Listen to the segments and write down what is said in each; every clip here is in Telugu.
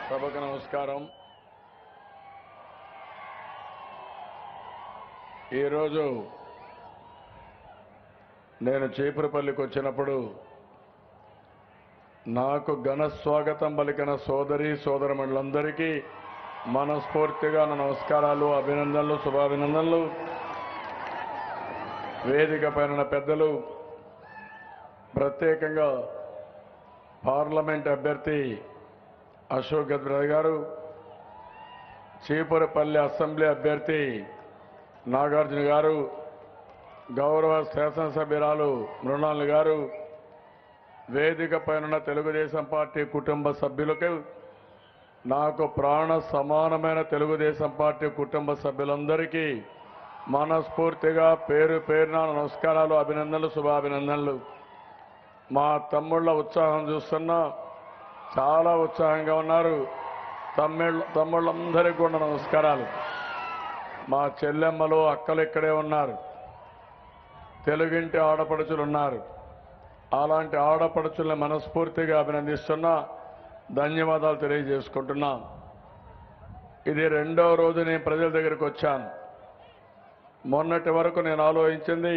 సభకు నమస్కారం ఈరోజు నేను చీపురపల్లికి వచ్చినప్పుడు నాకు ఘన స్వాగతం పలికిన సోదరి సోదరమణులందరికీ మనస్ఫూర్తిగా నా నమస్కారాలు అభినందనలు శుభాభినందనలు వేదిక పైన పెద్దలు ప్రత్యేకంగా పార్లమెంట్ అభ్యర్థి అశోక్ గద్రాజ్ గారు చీపురపల్లి అసెంబ్లీ అభ్యర్థి నాగార్జున గారు గౌరవ శాసనసభ్యురాలు మృణాల్ గారు వేదిక పైన తెలుగుదేశం పార్టీ కుటుంబ సభ్యులకు నాకు ప్రాణ సమానమైన తెలుగుదేశం పార్టీ కుటుంబ సభ్యులందరికీ మనస్ఫూర్తిగా పేరు పేరున నమస్కారాలు అభినందనలు శుభాభినందనలు మా తమ్ముళ్ళ ఉత్సాహం చూస్తున్నా చాలా ఉత్సాహంగా ఉన్నారు తమ్మిళ్ళ తమ్ముళ్ళందరికీ కూడా నమస్కారాలు మా చెల్లెమ్మలు అక్కలు ఇక్కడే ఉన్నారు తెలుగింటి ఆడపడుచులు ఉన్నారు అలాంటి ఆడపడుచుల్ని మనస్ఫూర్తిగా అభినందిస్తున్నా ధన్యవాదాలు తెలియజేసుకుంటున్నా ఇది రెండో రోజు నేను ప్రజల దగ్గరికి వచ్చాను మొన్నటి వరకు నేను ఆలోచించింది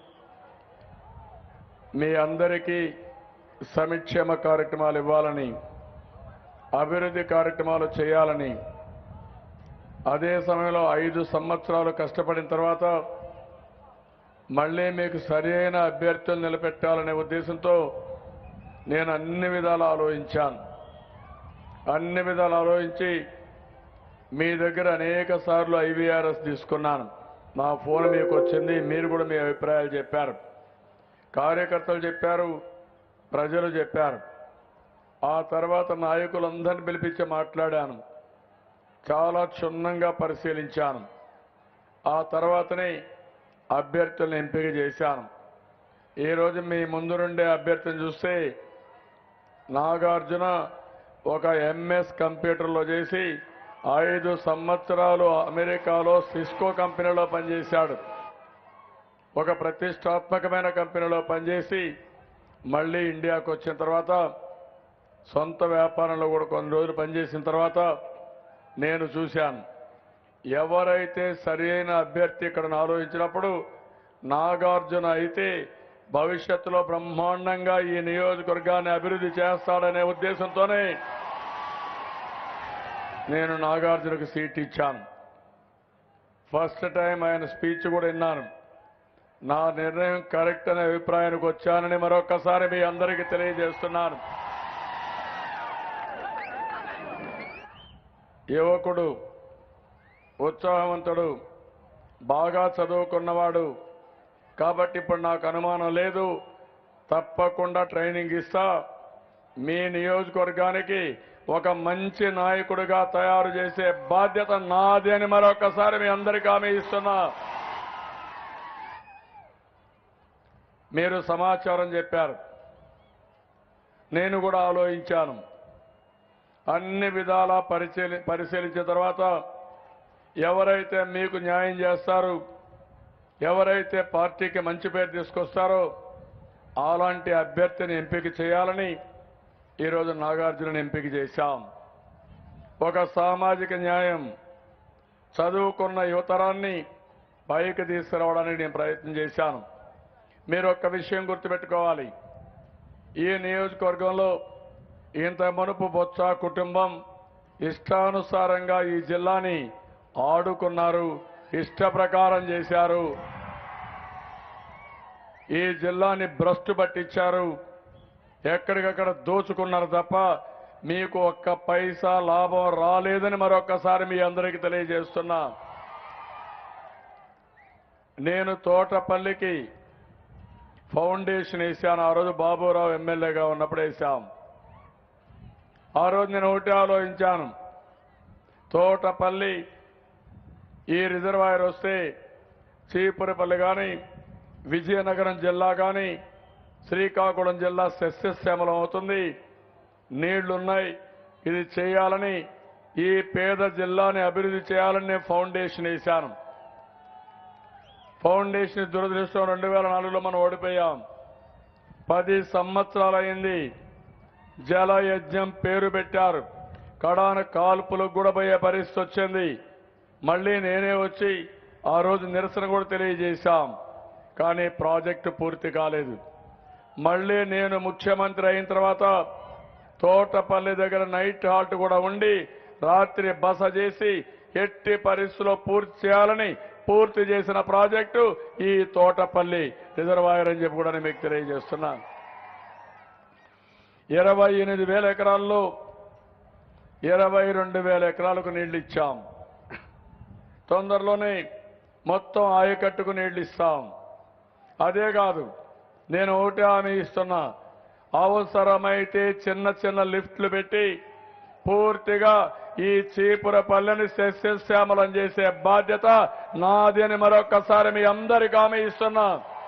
మీ అందరికీ సంక్షేమ కార్యక్రమాలు ఇవ్వాలని అభివృద్ధి కార్యక్రమాలు చేయాలని అదే సమయంలో ఐదు సంవత్సరాలు కష్టపడిన తర్వాత మళ్ళీ మీకు సరైన అభ్యర్థులు నిలబెట్టాలనే ఉద్దేశంతో నేను అన్ని విధాలు ఆలోచించాను అన్ని విధాలు ఆలోచించి మీ దగ్గర అనేక సార్లు ఐవీఆర్ఎస్ తీసుకున్నాను నా ఫోన్ మీకు వచ్చింది మీరు కూడా మీ అభిప్రాయాలు చెప్పారు కార్యకర్తలు చెప్పారు ప్రజలు చెప్పారు ఆ తర్వాత నాయకులందరిని పిలిపించి మాట్లాడాను చాలా క్షుణ్ణంగా పరిశీలించాను ఆ తర్వాతనే అభ్యర్థులను ఎంపిక చేశాను ఈరోజు మీ ముందు నుండే అభ్యర్థిని చూస్తే నాగార్జున ఒక ఎంఎస్ కంప్యూటర్లో చేసి ఐదు సంవత్సరాలు అమెరికాలో సిస్కో కంపెనీలో పనిచేశాడు ఒక ప్రతిష్టాత్మకమైన కంపెనీలో పనిచేసి మళ్ళీ ఇండియాకు వచ్చిన తర్వాత సొంత వ్యాపారంలో కూడా కొన్ని రోజులు పనిచేసిన తర్వాత నేను చూశాను ఎవరైతే సరైన అభ్యర్థి ఇక్కడ ఆలోచించినప్పుడు నాగార్జున అయితే భవిష్యత్తులో బ్రహ్మాండంగా ఈ నియోజకవర్గాన్ని అభివృద్ధి చేస్తాడనే ఉద్దేశంతోనే నేను నాగార్జునకు సీట్ ఇచ్చాను ఫస్ట్ టైం ఆయన స్పీచ్ కూడా విన్నాను నా నిర్ణయం కరెక్ట్ అనే అభిప్రాయానికి వచ్చానని మరొకసారి మీ అందరికీ తెలియజేస్తున్నాను యువకుడు ఉత్సాహవంతుడు బాగా చదువుకున్నవాడు కాబట్టి ఇప్పుడు నాకు అనుమానం లేదు తప్పకుండా ట్రైనింగ్ ఇస్తా మీ నియోజకవర్గానికి ఒక మంచి నాయకుడిగా తయారు చేసే బాధ్యత నాది అని మరొకసారి మీ అందరికీ హామీ ఇస్తున్నా మీరు సమాచారం చెప్పారు నేను కూడా ఆలోచించాను అన్ని విధాలా పరిశీలి పరిశీలించిన తర్వాత ఎవరైతే మీకు న్యాయం చేస్తారు ఎవరైతే పార్టీకి మంచి పేరు తీసుకొస్తారో అలాంటి అభ్యర్థిని ఎంపిక చేయాలని ఈరోజు నాగార్జునని ఎంపిక చేశాం ఒక సామాజిక న్యాయం చదువుకున్న యువతరాన్ని పైకి తీసుకురావడానికి నేను ప్రయత్నం చేశాను మీరు ఒక్క విషయం గుర్తుపెట్టుకోవాలి ఈ నియోజకవర్గంలో ఇంత మునుపు బొత్స కుటుంబం ఇష్టానుసారంగా ఈ జిల్లాని ఆడుకున్నారు ఇష్ట ప్రకారం చేశారు ఈ జిల్లాని భ్రష్టు పట్టించారు ఎక్కడికక్కడ దోచుకున్నారు తప్ప మీకు ఒక్క పైసా లాభం రాలేదని మరొక్కసారి మీ అందరికీ తెలియజేస్తున్నా నేను తోటపల్లికి ఫౌండేషన్ వేశాను ఆ రోజు బాబురావు ఎమ్మెల్యేగా ఉన్నప్పుడు వేశాం ఆ రోజు నేను ఒకటి ఆలోచించాను తోటపల్లి ఈ రిజర్వాయర్ వస్తే చీపురపల్లి కానీ విజయనగరం జిల్లా కానీ శ్రీకాకుళం జిల్లా సస్యశ్యామలం అవుతుంది నీళ్లున్నాయి ఇది చేయాలని ఈ పేద జిల్లాని అభివృద్ధి చేయాలని నేను ఫౌండేషన్ వేశాను ఫౌండేషన్ దురదృష్టం రెండు వేల నాలుగులో మనం ఓడిపోయాం పది సంవత్సరాలైంది జలయజ్ఞం పేరు పెట్టారు కడాన కాల్పులకు కూడా పోయే పరిస్థితి వచ్చింది మళ్ళీ నేనే వచ్చి ఆ రోజు నిరసన కూడా తెలియజేశాం కానీ ప్రాజెక్టు పూర్తి కాలేదు మళ్ళీ నేను ముఖ్యమంత్రి అయిన తర్వాత తోటపల్లి దగ్గర నైట్ హాల్ట్ కూడా ఉండి రాత్రి బస చేసి ఎట్టి పరిస్థితుల్లో పూర్తి చేయాలని పూర్తి చేసిన ప్రాజెక్టు ఈ తోటపల్లి రిజర్వాయర్ అని చెప్పి కూడా నేను మీకు తెలియజేస్తున్నా ఇరవై ఎనిమిది వేల ఎకరాల్లో ఇరవై రెండు వేల ఎకరాలకు నీళ్లు ఇచ్చాం తొందరలోనే మొత్తం ఆయకట్టుకు నీళ్లు ఇస్తాం అదే కాదు నేను ఒకటి హామీ ఇస్తున్నా అవసరమైతే చిన్న చిన్న లిఫ్ట్లు పెట్టి పూర్తిగా ఈ చీపురపల్లెని సస్యశ్యామలం చేసే బాధ్యత నాది అని మరొక్కసారి మీ అందరికీ హామీ ఇస్తున్నా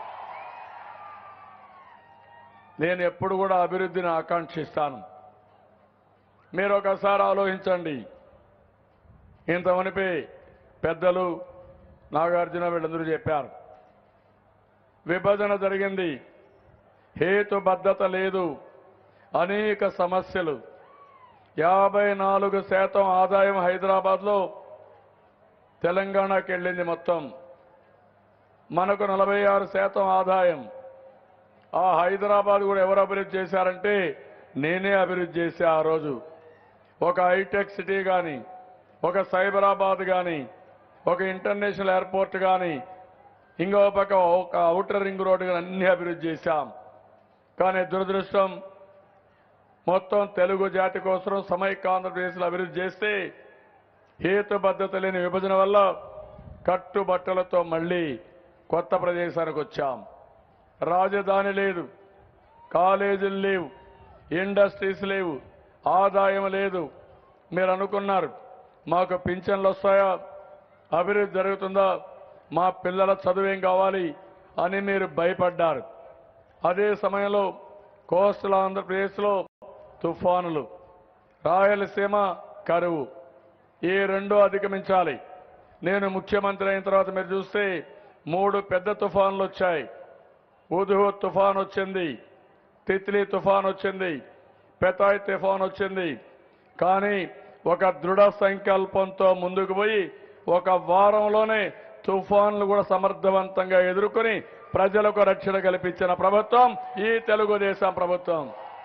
నేను ఎప్పుడు కూడా అభివృద్ధిని ఆకాంక్షిస్తాను మీరు ఒకసారి ఆలోచించండి ఇంత మునిపి పెద్దలు నాగార్జున వీళ్ళందరూ చెప్పారు విభజన జరిగింది హేతుబద్ధత లేదు అనేక సమస్యలు యాభై నాలుగు శాతం ఆదాయం హైదరాబాద్లో తెలంగాణకి వెళ్ళింది మొత్తం మనకు నలభై ఆరు శాతం ఆదాయం ఆ హైదరాబాద్ కూడా ఎవరు అభివృద్ధి చేశారంటే నేనే అభివృద్ధి చేశా ఆ రోజు ఒక హైటెక్ సిటీ కానీ ఒక సైబరాబాద్ కానీ ఒక ఇంటర్నేషనల్ ఎయిర్పోర్ట్ కానీ ఇంకో పక్క ఒక అవుటర్ రింగ్ రోడ్డు కానీ అన్ని అభివృద్ధి చేశాం కానీ దురదృష్టం మొత్తం తెలుగు జాతి కోసం సమైక్య ఆంధ్రప్రదేశ్లో అభివృద్ధి చేస్తే హేతుబద్ధత లేని విభజన వల్ల కట్టుబట్టలతో మళ్ళీ కొత్త ప్రదేశానికి వచ్చాం రాజధాని లేదు కాలేజీలు లేవు ఇండస్ట్రీస్ లేవు ఆదాయం లేదు మీరు అనుకున్నారు మాకు పింఛన్లు వస్తాయా అభివృద్ధి జరుగుతుందా మా పిల్లల చదువేం కావాలి అని మీరు భయపడ్డారు అదే సమయంలో కోస్టల్ ఆంధ్రప్రదేశ్లో తుఫానులు రాయలసీమ కరువు ఈ రెండు అధిగమించాలి నేను ముఖ్యమంత్రి అయిన తర్వాత మీరు చూస్తే మూడు పెద్ద తుఫాన్లు వచ్చాయి ఉదుహు తుఫాన్ వచ్చింది తిత్లీ తుఫాన్ వచ్చింది పెతాయ్ తుఫాన్ వచ్చింది కానీ ఒక దృఢ సంకల్పంతో ముందుకు పోయి ఒక వారంలోనే తుఫాన్లు కూడా సమర్థవంతంగా ఎదుర్కొని ప్రజలకు రక్షణ కల్పించిన ప్రభుత్వం ఈ తెలుగుదేశం ప్రభుత్వం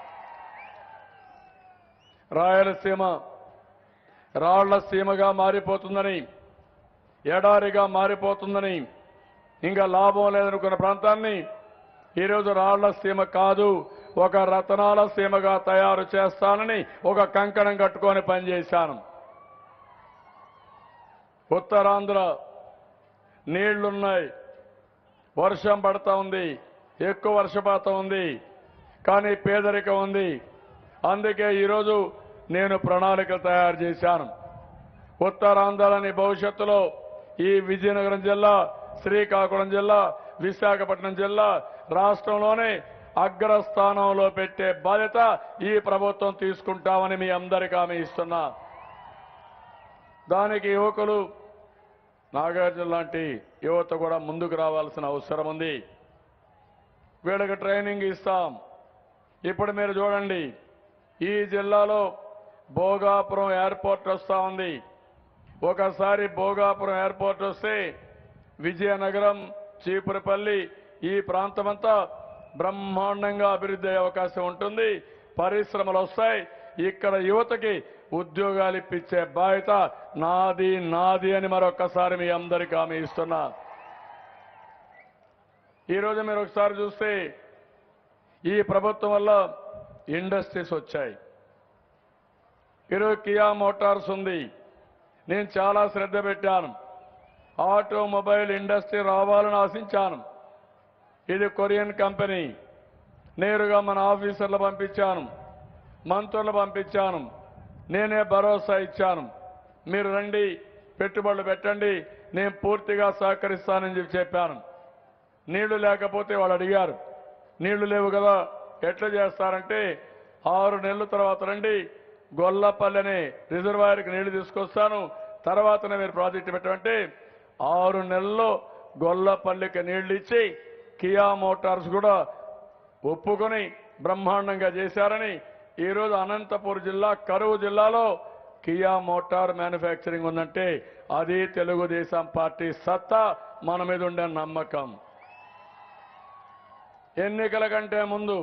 రాయలసీమ రాళ్ల సీమగా మారిపోతుందని ఎడారిగా మారిపోతుందని ఇంకా లాభం లేదనుకున్న ప్రాంతాన్ని ఈరోజు రాళ్ల సీమ కాదు ఒక రతనాల సీమగా తయారు చేస్తానని ఒక కంకణం కట్టుకొని పనిచేశాను ఉత్తరాంధ్ర నీళ్లున్నాయి వర్షం పడతా ఉంది ఎక్కువ వర్షపాతం ఉంది కానీ పేదరికం ఉంది అందుకే ఈరోజు నేను ప్రణాళిక తయారు చేశాను ఉత్తరాంధ్రని భవిష్యత్తులో ఈ విజయనగరం జిల్లా శ్రీకాకుళం జిల్లా విశాఖపట్నం జిల్లా రాష్ట్రంలోనే అగ్రస్థానంలో పెట్టే బాధ్యత ఈ ప్రభుత్వం తీసుకుంటామని మీ అందరికీ హామీ ఇస్తున్నా దానికి యువకులు నాగార్జున లాంటి యువత కూడా ముందుకు రావాల్సిన అవసరం ఉంది వీళ్ళకి ట్రైనింగ్ ఇస్తాం ఇప్పుడు మీరు చూడండి ఈ జిల్లాలో భోగాపురం ఎయిర్పోర్ట్ వస్తా ఉంది ఒకసారి భోగాపురం ఎయిర్పోర్ట్ వస్తే విజయనగరం చీపురపల్లి ఈ ప్రాంతమంతా బ్రహ్మాండంగా అభివృద్ధి అయ్యే అవకాశం ఉంటుంది పరిశ్రమలు వస్తాయి ఇక్కడ యువతకి ఉద్యోగాలు ఇప్పించే బాధ్యత నాది నాది అని మరొక్కసారి మీ అందరికీ హామీ ఇస్తున్నా ఈరోజు మీరు ఒకసారి చూస్తే ఈ ప్రభుత్వం వల్ల ఇండస్ట్రీస్ వచ్చాయి ఈరోజు కియా మోటార్స్ ఉంది నేను చాలా శ్రద్ధ పెట్టాను ఆటోమొబైల్ ఇండస్ట్రీ రావాలని ఆశించాను ఇది కొరియన్ కంపెనీ నేరుగా మన ఆఫీసర్లు పంపించాను మంత్రులు పంపించాను నేనే భరోసా ఇచ్చాను మీరు రండి పెట్టుబడులు పెట్టండి నేను పూర్తిగా సహకరిస్తానని చెప్పి చెప్పాను నీళ్లు లేకపోతే వాళ్ళు అడిగారు నీళ్లు లేవు కదా ఎట్లా చేస్తారంటే ఆరు నెలల తర్వాత రండి గొల్లపల్లి అనే రిజర్వాయర్కి నీళ్లు తీసుకొస్తాను తర్వాతనే మీరు ప్రాజెక్టు పెట్టమంటే ఆరు నెలల్లో గొల్లపల్లికి నీళ్లు ఇచ్చి కియా మోటార్స్ కూడా ఒప్పుకొని బ్రహ్మాండంగా చేశారని ఈరోజు అనంతపూర్ జిల్లా కరువు జిల్లాలో కియా మోటార్ మ్యానుఫ్యాక్చరింగ్ ఉందంటే అది తెలుగుదేశం పార్టీ సత్తా మన మీద ఉండే నమ్మకం ఎన్నికల కంటే ముందు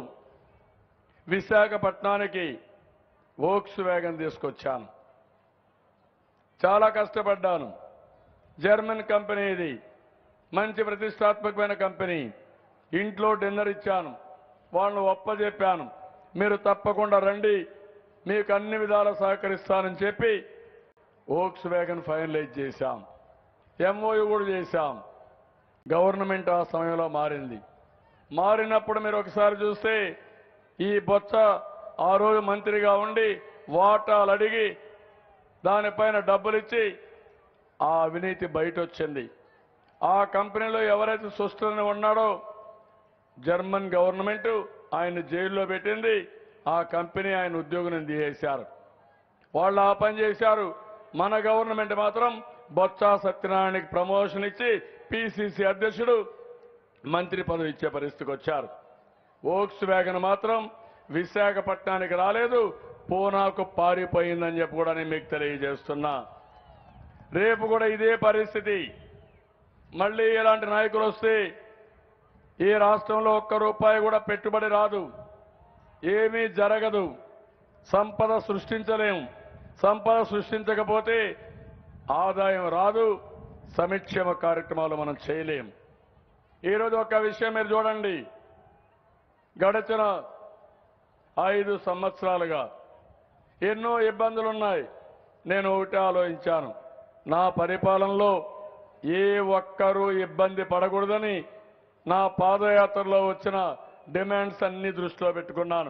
విశాఖపట్నానికి వోక్స్ వ్యాగన్ తీసుకొచ్చాను చాలా కష్టపడ్డాను జర్మన్ కంపెనీ ఇది మంచి ప్రతిష్టాత్మకమైన కంపెనీ ఇంట్లో డిన్నర్ ఇచ్చాను వాళ్ళను ఒప్పజెప్పాను మీరు తప్పకుండా రండి మీకు అన్ని విధాల సహకరిస్తానని చెప్పి ఓక్స్ వ్యాగన్ ఫైనలైజ్ చేశాం ఎంఓయు కూడా చేశాం గవర్నమెంట్ ఆ సమయంలో మారింది మారినప్పుడు మీరు ఒకసారి చూస్తే ఈ బొత్స ఆ రోజు మంత్రిగా ఉండి వాటాలు అడిగి దానిపైన డబ్బులు ఇచ్చి ఆ అవినీతి బయట వచ్చింది ఆ కంపెనీలో ఎవరైతే సుస్థిరని ఉన్నాడో జర్మన్ గవర్నమెంట్ ఆయన జైల్లో పెట్టింది ఆ కంపెనీ ఆయన ఉద్యోగం తీసేశారు వాళ్ళు ఆ పని చేశారు మన గవర్నమెంట్ మాత్రం బొత్స సత్యనారాయణకి ప్రమోషన్ ఇచ్చి పిసిసి అధ్యక్షుడు మంత్రి పదవి ఇచ్చే పరిస్థితికి వచ్చారు ఓక్స్ వ్యాగన్ మాత్రం విశాఖపట్నానికి రాలేదు పూనాకు పారిపోయిందని చెప్పి కూడా నేను మీకు తెలియజేస్తున్నా రేపు కూడా ఇదే పరిస్థితి మళ్ళీ ఇలాంటి నాయకులు వస్తే ఈ రాష్ట్రంలో ఒక్క రూపాయి కూడా పెట్టుబడి రాదు ఏమీ జరగదు సంపద సృష్టించలేం సంపద సృష్టించకపోతే ఆదాయం రాదు సమిక్షేమ కార్యక్రమాలు మనం చేయలేం ఈరోజు ఒక విషయం మీరు చూడండి గడిచిన ఐదు సంవత్సరాలుగా ఎన్నో ఇబ్బందులున్నాయి నేను ఒకటి ఆలోచించాను నా పరిపాలనలో ఏ ఒక్కరూ ఇబ్బంది పడకూడదని నా పాదయాత్రలో వచ్చిన డిమాండ్స్ అన్ని దృష్టిలో పెట్టుకున్నాను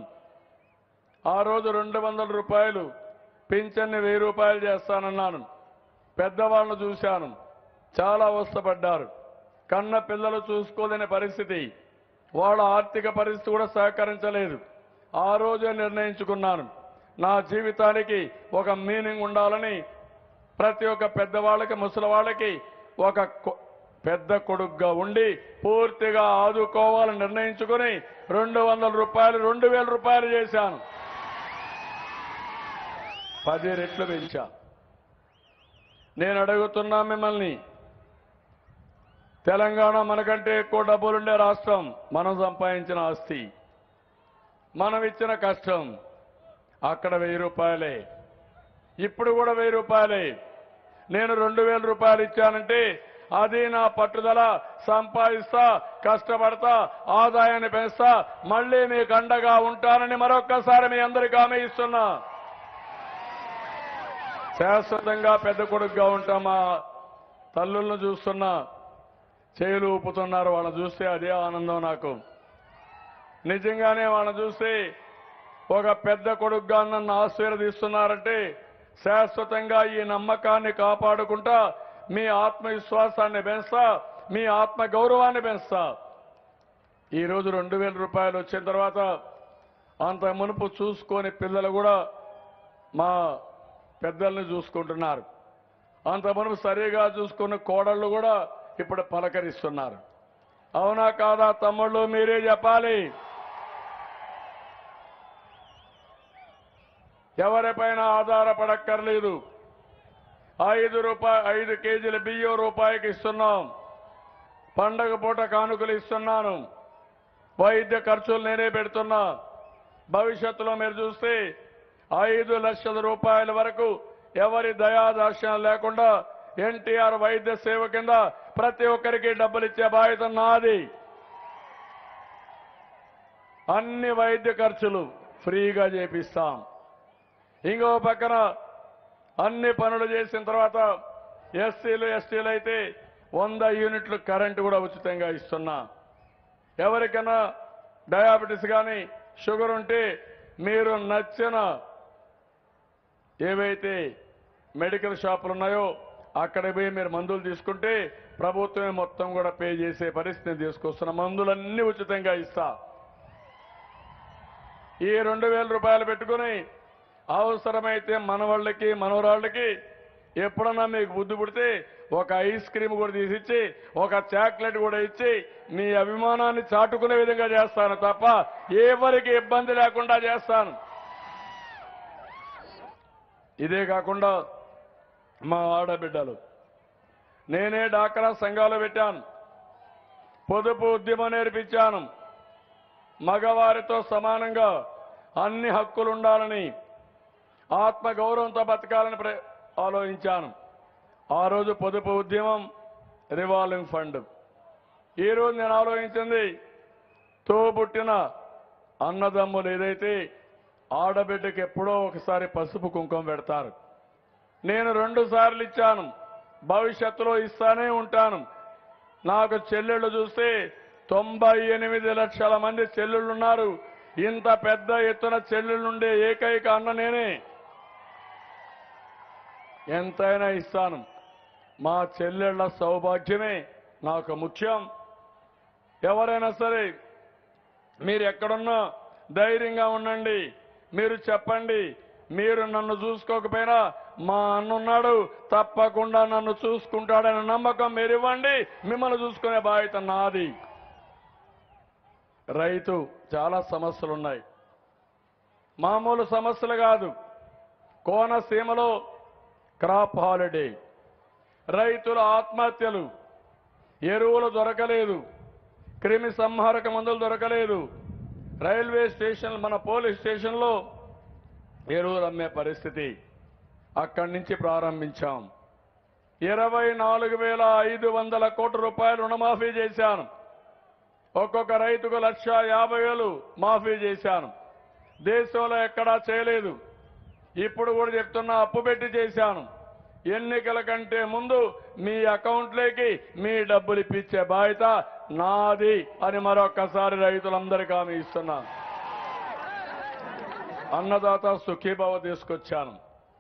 ఆ రోజు రెండు వందల రూపాయలు పింఛన్ని వెయ్యి రూపాయలు చేస్తానన్నాను పెద్దవాళ్ళను చూశాను చాలా అవస్థపడ్డారు కన్న పిల్లలు చూసుకోలేని పరిస్థితి వాళ్ళ ఆర్థిక పరిస్థితి కూడా సహకరించలేదు ఆ రోజే నిర్ణయించుకున్నాను నా జీవితానికి ఒక మీనింగ్ ఉండాలని ప్రతి ఒక్క పెద్దవాళ్ళకి ముసలి వాళ్ళకి ఒక కొ- పెద్ద కొడుకుగా ఉండి పూర్తిగా ఆదుకోవాలని నిర్ణయించుకుని రెండు వందల రూపాయలు రెండు వేల రూపాయలు చేశాను పది రెట్లు పెంచా నేను అడుగుతున్నా మిమ్మల్ని తెలంగాణ మనకంటే ఎక్కువ డబ్బులుండే రాష్ట్రం మనం సంపాదించిన ఆస్తి మనం ఇచ్చిన కష్టం అక్కడ వెయ్యి రూపాయలే ఇప్పుడు కూడా వెయ్యి రూపాయలే నేను రెండు వేల రూపాయలు ఇచ్చానంటే అది నా పట్టుదల సంపాదిస్తా కష్టపడతా ఆదాయాన్ని పెంచుతా మళ్ళీ మీకు అండగా ఉంటానని మరొక్కసారి మీ అందరికీ హామీ ఇస్తున్నా శాశ్వతంగా పెద్ద కొడుకుగా ఉంటామా తల్లులను చూస్తున్నా చేతులు ఊపుతున్నారు వాళ్ళని చూస్తే అదే ఆనందం నాకు నిజంగానే వాళ్ళని చూస్తే ఒక పెద్ద కొడుకుగా నన్ను ఆశీర్వదిస్తున్నారంటే శాశ్వతంగా ఈ నమ్మకాన్ని కాపాడుకుంటా మీ ఆత్మవిశ్వాసాన్ని పెంచుతా మీ ఆత్మ గౌరవాన్ని పెంచుతా ఈ రోజు రెండు వేల రూపాయలు వచ్చిన తర్వాత అంత మునుపు చూసుకొని పిల్లలు కూడా మా పెద్దల్ని చూసుకుంటున్నారు అంత మునుపు సరిగా చూసుకున్న కోడళ్ళు కూడా ఇప్పుడు పలకరిస్తున్నారు అవునా కాదా తమ్ముళ్ళు మీరే చెప్పాలి ఎవరిపైన ఆధారపడక్కర్లేదు ఐదు రూపాయ ఐదు కేజీల బియ్యం రూపాయికి ఇస్తున్నాం పండగ పూట కానుకలు ఇస్తున్నాను వైద్య ఖర్చులు నేనే పెడుతున్నా భవిష్యత్తులో మీరు చూస్తే ఐదు లక్షల రూపాయల వరకు ఎవరి దయాదాక్ష్యం లేకుండా ఎన్టీఆర్ వైద్య సేవ కింద ప్రతి ఒక్కరికి డబ్బులు ఇచ్చే బాధ్యత నాది అన్ని వైద్య ఖర్చులు ఫ్రీగా చేపిస్తాం ఇంకో పక్కన అన్ని పనులు చేసిన తర్వాత ఎస్సీలు ఎస్టీలు అయితే వంద యూనిట్లు కరెంటు కూడా ఉచితంగా ఇస్తున్నా ఎవరికైనా డయాబెటీస్ కానీ షుగర్ ఉంటే మీరు నచ్చిన ఏవైతే మెడికల్ షాపులు ఉన్నాయో అక్కడ పోయి మీరు మందులు తీసుకుంటే ప్రభుత్వమే మొత్తం కూడా పే చేసే పరిస్థితిని తీసుకొస్తున్న మందులన్నీ ఉచితంగా ఇస్తా ఈ రెండు వేల రూపాయలు పెట్టుకుని అవసరమైతే మనవాళ్ళకి మనవరాళ్ళకి ఎప్పుడన్నా మీకు బుద్ధి పుడితే ఒక ఐస్ క్రీమ్ కూడా తీసిచ్చి ఒక చాక్లెట్ కూడా ఇచ్చి మీ అభిమానాన్ని చాటుకునే విధంగా చేస్తాను తప్ప ఎవరికి ఇబ్బంది లేకుండా చేస్తాను ఇదే కాకుండా మా ఆడబిడ్డలు నేనే డాక్రా సంఘాలు పెట్టాను పొదుపు ఉద్యమం నేర్పించాను మగవారితో సమానంగా అన్ని హక్కులు ఉండాలని ఆత్మ గౌరవంతో బతకాలని ప్ర- ఆలోచించాను ఆ రోజు పొదుపు ఉద్యమం రివాల్వింగ్ ఫండ్ ఈ రోజు నేను ఆలోచించింది తోబుట్టిన అన్నదమ్ములు ఏదైతే ఆడబిడ్డకి ఎప్పుడో ఒకసారి పసుపు కుంకుమ పెడతారు నేను రెండు సార్లు ఇచ్చాను భవిష్యత్తులో ఇస్తానే ఉంటాను నాకు చెల్లెళ్ళు చూస్తే తొంభై ఎనిమిది లక్షల మంది చెల్లెళ్ళు ఉన్నారు ఇంత పెద్ద ఎత్తున చెల్లెళ్ళుండే ఏకైక అన్న నేనే ఎంతైనా ఇస్తాను మా చెల్లెళ్ల సౌభాగ్యమే నాకు ముఖ్యం ఎవరైనా సరే మీరు ఎక్కడున్నా ధైర్యంగా ఉండండి మీరు చెప్పండి మీరు నన్ను చూసుకోకపోయినా మా అన్నున్నాడు తప్పకుండా నన్ను చూసుకుంటాడనే నమ్మకం మీరు ఇవ్వండి మిమ్మల్ని చూసుకునే బాధ్యత నాది రైతు చాలా సమస్యలు ఉన్నాయి మామూలు సమస్యలు కాదు కోనసీమలో క్రాప్ హాలిడే రైతుల ఆత్మహత్యలు ఎరువులు దొరకలేదు క్రిమి సంహారక మందులు దొరకలేదు రైల్వే స్టేషన్ మన పోలీస్ స్టేషన్లో ఎరువులు అమ్మే పరిస్థితి అక్కడి నుంచి ప్రారంభించాం ఇరవై నాలుగు వేల ఐదు వందల కోట్ల రూపాయలు రుణమాఫీ చేశాను ఒక్కొక్క రైతుకు లక్ష యాభై వేలు మాఫీ చేశాను దేశంలో ఎక్కడా చేయలేదు ఇప్పుడు కూడా చెప్తున్నా అప్పు పెట్టి చేశాను ఎన్నికల కంటే ముందు మీ అకౌంట్లోకి మీ డబ్బులు ఇప్పించే బాధ్యత నాది అని మరొక్కసారి రైతులందరికీ హామీ ఇస్తున్నాను అన్నదాత సుఖీభావ తీసుకొచ్చాను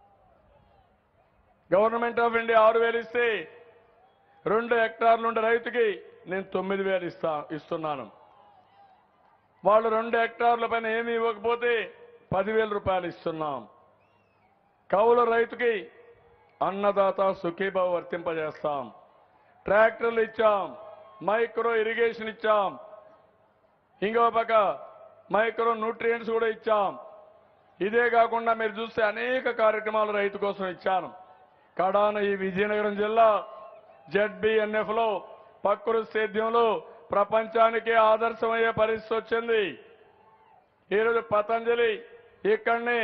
గవర్నమెంట్ ఆఫ్ ఇండియా ఆరు వేలు ఇస్తే రెండు హెక్టార్లు ఉండే రైతుకి నేను తొమ్మిది వేలు ఇస్తా ఇస్తున్నాను వాళ్ళు రెండు హెక్టార్ల పైన ఏమీ ఇవ్వకపోతే పదివేల రూపాయలు ఇస్తున్నాం కౌల రైతుకి అన్నదాత సుఖీభావ వర్తింపజేస్తాం ట్రాక్టర్లు ఇచ్చాం మైక్రో ఇరిగేషన్ ఇచ్చాం ఇంకో పక్క మైక్రో న్యూట్రియంట్స్ కూడా ఇచ్చాం ఇదే కాకుండా మీరు చూస్తే అనేక కార్యక్రమాలు రైతు కోసం ఇచ్చాను కడాన ఈ విజయనగరం జిల్లా జెడ్బిఎన్ఎఫ్ లో పక్కురు సేద్యంలో ప్రపంచానికే ఆదర్శమయ్యే పరిస్థితి వచ్చింది ఈరోజు పతంజలి ఇక్కడనే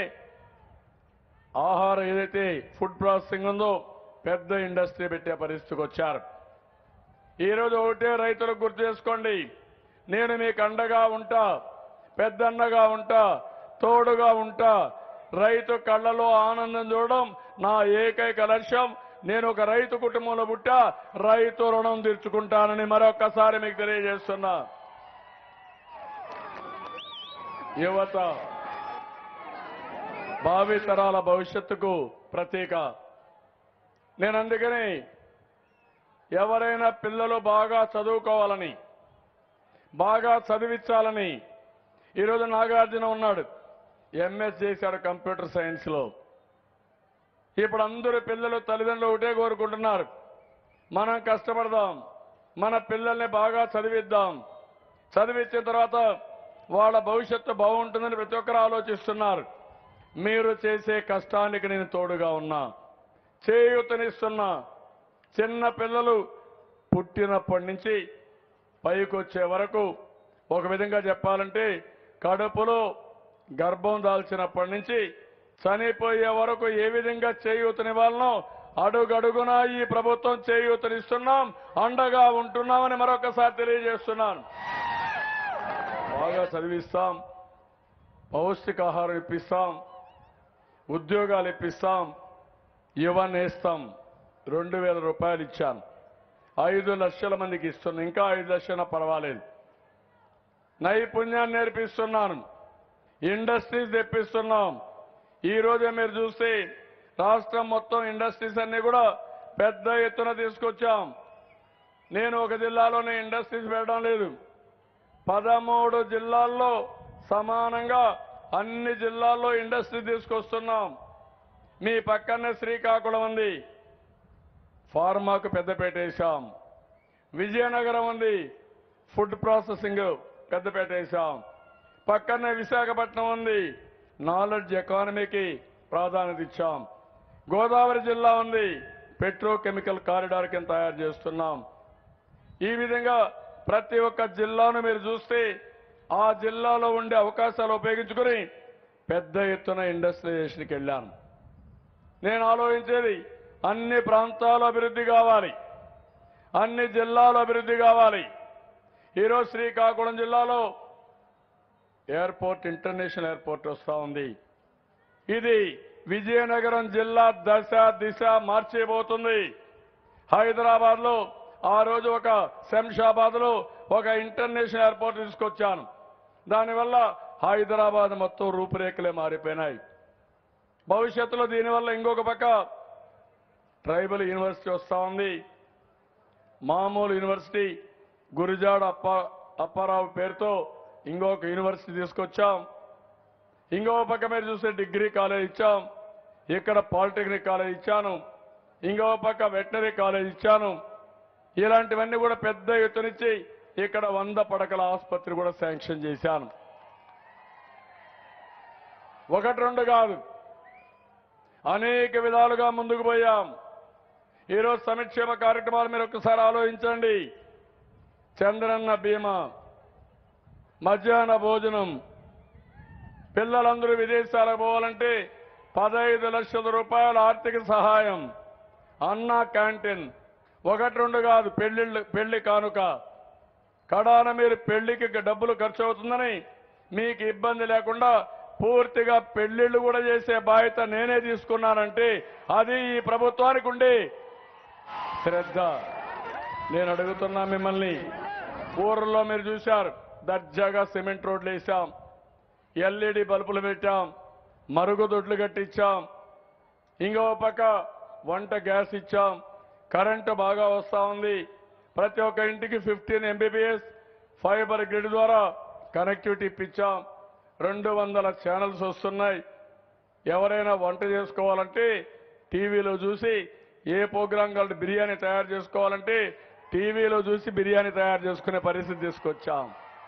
ఆహారం ఏదైతే ఫుడ్ ప్రాసెసింగ్ ఉందో పెద్ద ఇండస్ట్రీ పెట్టే పరిస్థితికి వచ్చారు ఈరోజు ఒకటే రైతులకు గుర్తు చేసుకోండి నేను మీకు అండగా ఉంటా పెద్దన్నగా ఉంటా తోడుగా ఉంటా రైతు కళ్ళలో ఆనందం చూడడం నా ఏకైక లక్ష్యం నేను ఒక రైతు కుటుంబంలో పుట్టా రైతు రుణం తీర్చుకుంటానని మరొక్కసారి మీకు తెలియజేస్తున్నా యువత భావి తరాల భవిష్యత్తుకు ప్రతీక నేను అందుకని ఎవరైనా పిల్లలు బాగా చదువుకోవాలని బాగా చదివించాలని ఈరోజు నాగార్జున ఉన్నాడు ఎంఎస్ చేశాడు కంప్యూటర్ సైన్స్ లో ఇప్పుడు అందరూ పిల్లలు తల్లిదండ్రులు ఒకటే కోరుకుంటున్నారు మనం కష్టపడదాం మన పిల్లల్ని బాగా చదివిద్దాం చదివించిన తర్వాత వాళ్ళ భవిష్యత్తు బాగుంటుందని ప్రతి ఒక్కరు ఆలోచిస్తున్నారు మీరు చేసే కష్టానికి నేను తోడుగా ఉన్నా చేయూతనిస్తున్నా చిన్న పిల్లలు పుట్టినప్పటి నుంచి పైకి వచ్చే వరకు ఒక విధంగా చెప్పాలంటే కడుపులో గర్భం దాల్చినప్పటి నుంచి చనిపోయే వరకు ఏ విధంగా చేయూతనివ్వాలనో అడుగడుగునా ఈ ప్రభుత్వం చేయూతనిస్తున్నాం అండగా ఉంటున్నామని మరొకసారి తెలియజేస్తున్నాను బాగా చదివిస్తాం పౌష్టికాహారం ఇప్పిస్తాం ఉద్యోగాలు ఇప్పిస్తాం యువనేస్తాం రెండు వేల రూపాయలు ఇచ్చాను ఐదు లక్షల మందికి ఇస్తున్నా ఇంకా ఐదు లక్షల పర్వాలేదు నైపుణ్యాన్ని నేర్పిస్తున్నాను ఇండస్ట్రీస్ తెప్పిస్తున్నాం ఈ రోజే మీరు చూస్తే రాష్ట్రం మొత్తం ఇండస్ట్రీస్ అన్ని కూడా పెద్ద ఎత్తున తీసుకొచ్చాం నేను ఒక జిల్లాలోనే ఇండస్ట్రీస్ పెట్టడం లేదు పదమూడు జిల్లాల్లో సమానంగా అన్ని జిల్లాల్లో ఇండస్ట్రీ తీసుకొస్తున్నాం మీ పక్కనే శ్రీకాకుళం ఉంది ఫార్మాకు పెద్దపేట వేశాం విజయనగరం ఉంది ఫుడ్ ప్రాసెసింగ్ పెద్దపేట వేశాం పక్కనే విశాఖపట్నం ఉంది నాలెడ్జ్ ఎకానమీకి ప్రాధాన్యత ఇచ్చాం గోదావరి జిల్లా ఉంది పెట్రోకెమికల్ కారిడార్ కింద తయారు చేస్తున్నాం ఈ విధంగా ప్రతి ఒక్క జిల్లాను మీరు చూస్తే ఆ జిల్లాలో ఉండే అవకాశాలు ఉపయోగించుకొని పెద్ద ఎత్తున ఇండస్ట్రియలైజేషన్కి వెళ్ళాను నేను ఆలోచించేది అన్ని ప్రాంతాలు అభివృద్ధి కావాలి అన్ని జిల్లాలు అభివృద్ధి కావాలి ఈరోజు శ్రీకాకుళం జిల్లాలో ఎయిర్పోర్ట్ ఇంటర్నేషనల్ ఎయిర్పోర్ట్ వస్తా ఉంది ఇది విజయనగరం జిల్లా దశ దిశ మార్చేయబోతుంది హైదరాబాద్ లో ఆ రోజు ఒక శంషాబాద్ లో ఒక ఇంటర్నేషనల్ ఎయిర్పోర్ట్ తీసుకొచ్చాను దానివల్ల హైదరాబాద్ మొత్తం రూపురేఖలే మారిపోయినాయి భవిష్యత్తులో దీనివల్ల ఇంకొక పక్క ట్రైబల్ యూనివర్సిటీ వస్తా ఉంది మామూలు యూనివర్సిటీ గురిజాడ అప్ప అప్పారావు పేరుతో ఇంకొక యూనివర్సిటీ తీసుకొచ్చాం ఇంకో పక్క మీరు చూస్తే డిగ్రీ కాలేజ్ ఇచ్చాం ఇక్కడ పాలిటెక్నిక్ కాలేజ్ ఇచ్చాను ఇంకో పక్క వెటనరీ కాలేజ్ ఇచ్చాను ఇలాంటివన్నీ కూడా పెద్ద ఎత్తునిచ్చి ఇక్కడ వంద పడకల ఆసుపత్రి కూడా శాంక్షన్ చేశాను ఒకటి రెండు కాదు అనేక విధాలుగా ముందుకు పోయాం ఈరోజు సంక్షేమ కార్యక్రమాలు మీరు ఒక్కసారి ఆలోచించండి చంద్రన్న బీమా మధ్యాహ్న భోజనం పిల్లలందరూ విదేశాలకు పోవాలంటే పదహైదు లక్షల రూపాయల ఆర్థిక సహాయం అన్నా క్యాంటీన్ ఒకటి రెండు కాదు పెళ్లిళ్ళు పెళ్లి కానుక కడాన మీరు పెళ్లికి డబ్బులు ఖర్చు అవుతుందని మీకు ఇబ్బంది లేకుండా పూర్తిగా పెళ్లిళ్లు కూడా చేసే బాధ్యత నేనే తీసుకున్నానంటే అది ఈ ప్రభుత్వానికి ఉండే శ్రద్ధ నేను అడుగుతున్నా మిమ్మల్ని ఊర్లో మీరు చూశారు దర్జాగా సిమెంట్ రోడ్లు వేసాం ఎల్ఈడి బల్బులు పెట్టాం మరుగుదొడ్లు కట్టించాం ఇంకో పక్క వంట గ్యాస్ ఇచ్చాం కరెంటు బాగా వస్తా ఉంది ప్రతి ఒక్క ఇంటికి ఫిఫ్టీన్ ఎంబీబీఎస్ ఫైబర్ గ్రిడ్ ద్వారా కనెక్టివిటీ ఇప్పించాం రెండు వందల ఛానల్స్ వస్తున్నాయి ఎవరైనా వంట చేసుకోవాలంటే టీవీలో చూసి ఏ ప్రోగ్రాం కావాలి బిర్యానీ తయారు చేసుకోవాలంటే టీవీలో చూసి బిర్యానీ తయారు చేసుకునే పరిస్థితి తీసుకొచ్చాం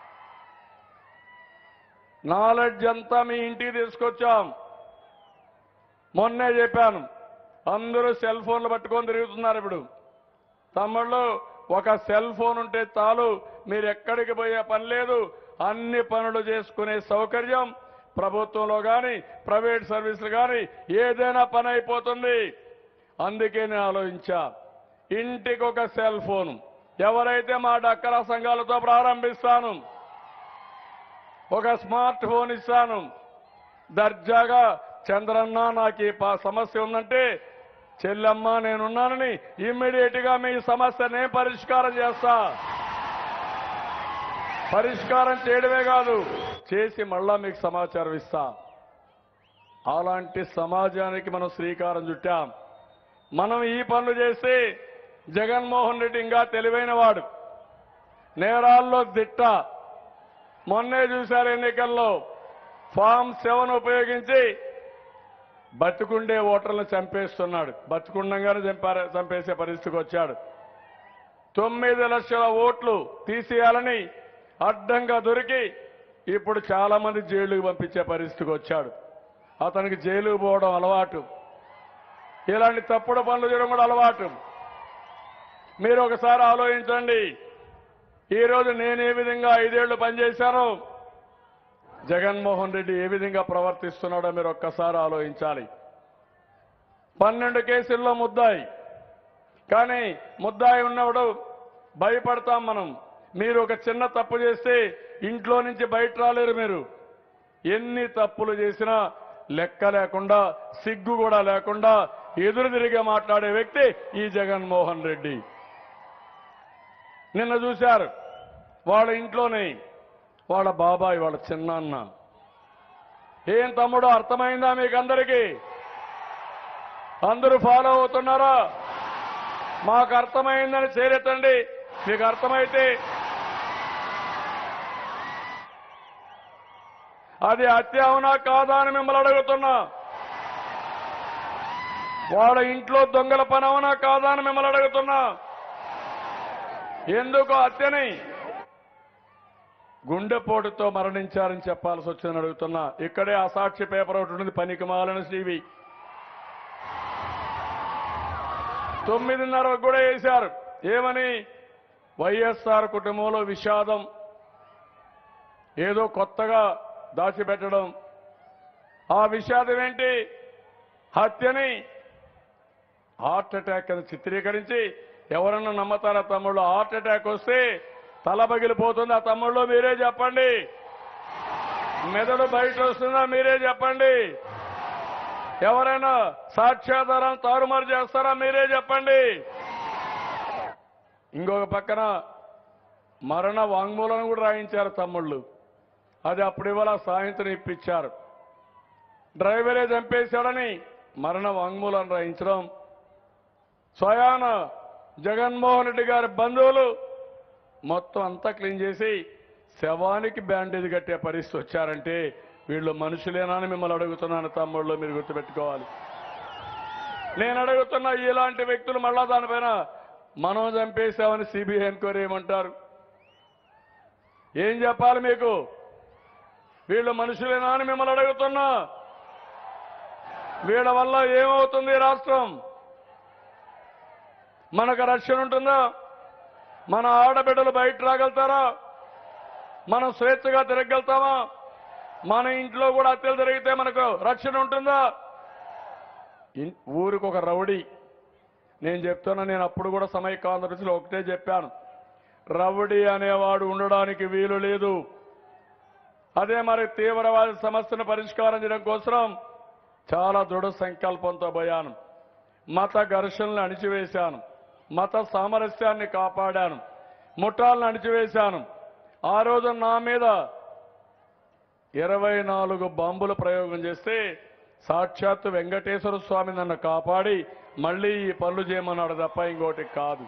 నాలెడ్జ్ అంతా మీ ఇంటికి తీసుకొచ్చాం మొన్నే చెప్పాను అందరూ సెల్ ఫోన్లు పట్టుకొని తిరుగుతున్నారు ఇప్పుడు తమ్ముళ్ళు ఒక సెల్ ఫోన్ ఉంటే చాలు మీరు ఎక్కడికి పోయే పని లేదు అన్ని పనులు చేసుకునే సౌకర్యం ప్రభుత్వంలో కానీ ప్రైవేట్ సర్వీసులు కానీ ఏదైనా పని అయిపోతుంది అందుకే నేను ఆలోచించా ఇంటికి ఒక సెల్ ఫోన్ ఎవరైతే మా డక్కల సంఘాలతో ప్రారంభిస్తాను ఒక స్మార్ట్ ఫోన్ ఇస్తాను దర్జాగా చంద్రన్న నాకు ఈ ప- సమస్య ఉందంటే చెల్లెమ్మ నేనున్నానని ఇమ్మీడియట్ గా మీ సమస్యనే పరిష్కారం చేస్తా పరిష్కారం చేయడమే కాదు చేసి మళ్ళా మీకు సమాచారం ఇస్తా అలాంటి సమాజానికి మనం శ్రీకారం చుట్టాం మనం ఈ పనులు చేస్తే జగన్మోహన్ రెడ్డి ఇంకా తెలివైన వాడు నేరాల్లో దిట్ట మొన్నే చూశారు ఎన్నికల్లో ఫామ్ సెవెన్ ఉపయోగించి బతుకుండే ఓటర్లను చంపేస్తున్నాడు బతుకుండగానే చంపారు చంపేసే పరిస్థితికి వచ్చాడు తొమ్మిది లక్షల ఓట్లు తీసేయాలని అడ్డంగా దొరికి ఇప్పుడు చాలా మంది జైలుకు పంపించే పరిస్థితికి వచ్చాడు అతనికి జైలుకు పోవడం అలవాటు ఇలాంటి తప్పుడు పనులు చేయడం కూడా అలవాటు మీరు ఒకసారి ఆలోచించండి ఈరోజు నేను ఏ విధంగా ఐదేళ్లు పనిచేశానో జగన్మోహన్ రెడ్డి ఏ విధంగా ప్రవర్తిస్తున్నాడో మీరు ఒక్కసారి ఆలోచించాలి పన్నెండు కేసుల్లో ముద్దాయి కానీ ముద్దాయి ఉన్నప్పుడు భయపడతాం మనం మీరు ఒక చిన్న తప్పు చేస్తే ఇంట్లో నుంచి బయట రాలేరు మీరు ఎన్ని తప్పులు చేసినా లెక్క లేకుండా సిగ్గు కూడా లేకుండా ఎదురు తిరిగి మాట్లాడే వ్యక్తి ఈ జగన్మోహన్ రెడ్డి నిన్న చూశారు వాళ్ళ ఇంట్లోనే వాళ్ళ బాబాయ్ వాళ్ళ చిన్నాన్న ఏం తమ్ముడు అర్థమైందా మీకు అందరికీ అందరూ ఫాలో అవుతున్నారా మాకు అర్థమైందని చేరెత్తండి మీకు అర్థమైతే అది హత్య అవునా కాదా అని మిమ్మల్ని అడుగుతున్నా వాళ్ళ ఇంట్లో దొంగల పని అవునా కాదా అని మిమ్మల్ని అడుగుతున్నా ఎందుకు హత్యని గుండెపోటుతో మరణించారని చెప్పాల్సి వచ్చిందని అడుగుతున్నా ఇక్కడే అసాక్షి పేపర్ ఒకటి ఉంటుంది పనికి మాలని శ్రీవి తొమ్మిదిన్నర కూడా వేశారు ఏమని వైఎస్ఆర్ కుటుంబంలో విషాదం ఏదో కొత్తగా దాచిపెట్టడం ఆ విషాదం ఏంటి హత్యని హార్ట్ అటాక్ అని చిత్రీకరించి ఎవరన్నా నమ్మతారా తమ్ముళ్ళు హార్ట్ అటాక్ వస్తే తల పగిలిపోతుంది ఆ తమ్ముళ్ళు మీరే చెప్పండి మెదడు బయట వస్తుందా మీరే చెప్పండి ఎవరైనా సాక్ష్యాధారం తారుమారు చేస్తారా మీరే చెప్పండి ఇంకొక పక్కన మరణ వాంగ్మూలం కూడా రాయించారు తమ్ముళ్ళు అది అప్పుడు ఇవాళ సాయంత్రం ఇప్పించారు డ్రైవరే చంపేశాడని మరణ వాంగ్మూలం రాయించడం స్వయాన జగన్మోహన్ రెడ్డి గారి బంధువులు మొత్తం అంతా క్లీన్ చేసి శవానికి బ్యాండేజ్ కట్టే పరిస్థితి వచ్చారంటే వీళ్ళు మనుషులేనా అని మిమ్మల్ని అడుగుతున్నాను తమ్ముళ్ళు మీరు గుర్తుపెట్టుకోవాలి నేను అడుగుతున్న ఇలాంటి వ్యక్తులు మళ్ళా దానిపైన మనం చంపేశామని సిబిఐ ఎంక్వైరీ ఏమంటారు ఏం చెప్పాలి మీకు వీళ్ళు మనుషులేనా అని మిమ్మల్ని అడుగుతున్నా వీళ్ళ వల్ల ఏమవుతుంది ఈ రాష్ట్రం మనకు రక్షణ ఉంటుందా మన ఆడబిడ్డలు బయట రాగలుగుతారా మనం స్వేచ్ఛగా తిరగలుగుతామా మన ఇంట్లో కూడా హత్యలు జరిగితే మనకు రక్షణ ఉంటుందా ఇన్- ఊరికి ఒక రౌడీ నేను చెప్తున్నా నేను అప్పుడు కూడా సమైకాంధ్రప్రదేశ్లో ఒకటే చెప్పాను రౌడీ అనేవాడు ఉండడానికి వీలు లేదు అదే మరి తీవ్రవాద సమస్యను పరిష్కారం చేయడం కోసం చాలా దృఢ సంకల్పంతో పోయాను మత ఘర్షణలు అణిచివేశాను మత సామరస్యాన్ని కాపాడాను ముఠాలను అణిచివేశాను ఆ రోజు నా మీద ఇరవై నాలుగు బాంబుల ప్రయోగం చేస్తే సాక్షాత్తు వెంకటేశ్వర స్వామి నన్ను కాపాడి మళ్ళీ ఈ పనులు చేయమన్నాడు తప్ప ఇంకోటి కాదు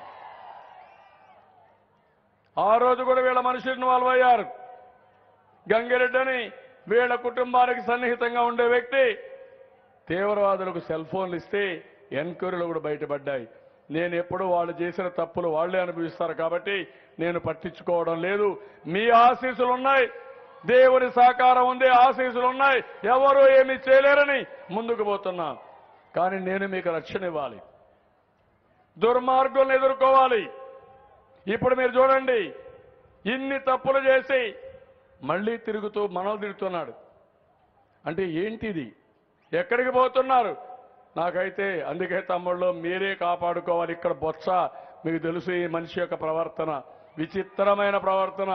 ఆ రోజు కూడా వీళ్ళ మనుషులు ఇన్వాల్వ్ అయ్యారు గంగిరెడ్డి అని వీళ్ళ కుటుంబానికి సన్నిహితంగా ఉండే వ్యక్తి తీవ్రవాదులకు సెల్ ఫోన్లు ఇస్తే ఎన్క్వైరీలు కూడా బయటపడ్డాయి నేను ఎప్పుడు వాళ్ళు చేసిన తప్పులు వాళ్ళే అనుభవిస్తారు కాబట్టి నేను పట్టించుకోవడం లేదు మీ ఆశీస్సులు ఉన్నాయి దేవుని సహకారం ఉంది ఆశీస్సులు ఉన్నాయి ఎవరు ఏమీ చేయలేరని ముందుకు పోతున్నా కానీ నేను మీకు రక్షణ ఇవ్వాలి దుర్మార్గులను ఎదుర్కోవాలి ఇప్పుడు మీరు చూడండి ఇన్ని తప్పులు చేసి మళ్ళీ తిరుగుతూ మనలు తిరుగుతున్నాడు అంటే ఏంటిది ఎక్కడికి పోతున్నారు నాకైతే అందుకే తమ్ముళ్ళు మీరే కాపాడుకోవాలి ఇక్కడ బొత్స మీకు తెలుసు ఈ మనిషి యొక్క ప్రవర్తన విచిత్రమైన ప్రవర్తన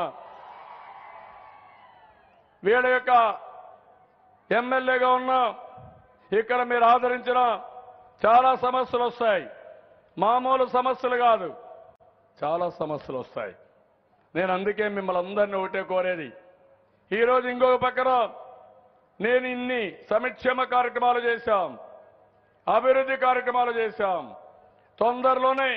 వీళ్ళ యొక్క ఎమ్మెల్యేగా ఉన్నా ఇక్కడ మీరు ఆదరించిన చాలా సమస్యలు వస్తాయి మామూలు సమస్యలు కాదు చాలా సమస్యలు వస్తాయి నేను అందుకే మిమ్మల్ని అందరినీ ఒకటే కోరేది ఈరోజు ఇంకొక పక్కన నేను ఇన్ని సంక్షేమ కార్యక్రమాలు చేశాం అభివృద్ధి కార్యక్రమాలు చేశాం తొందరలోనే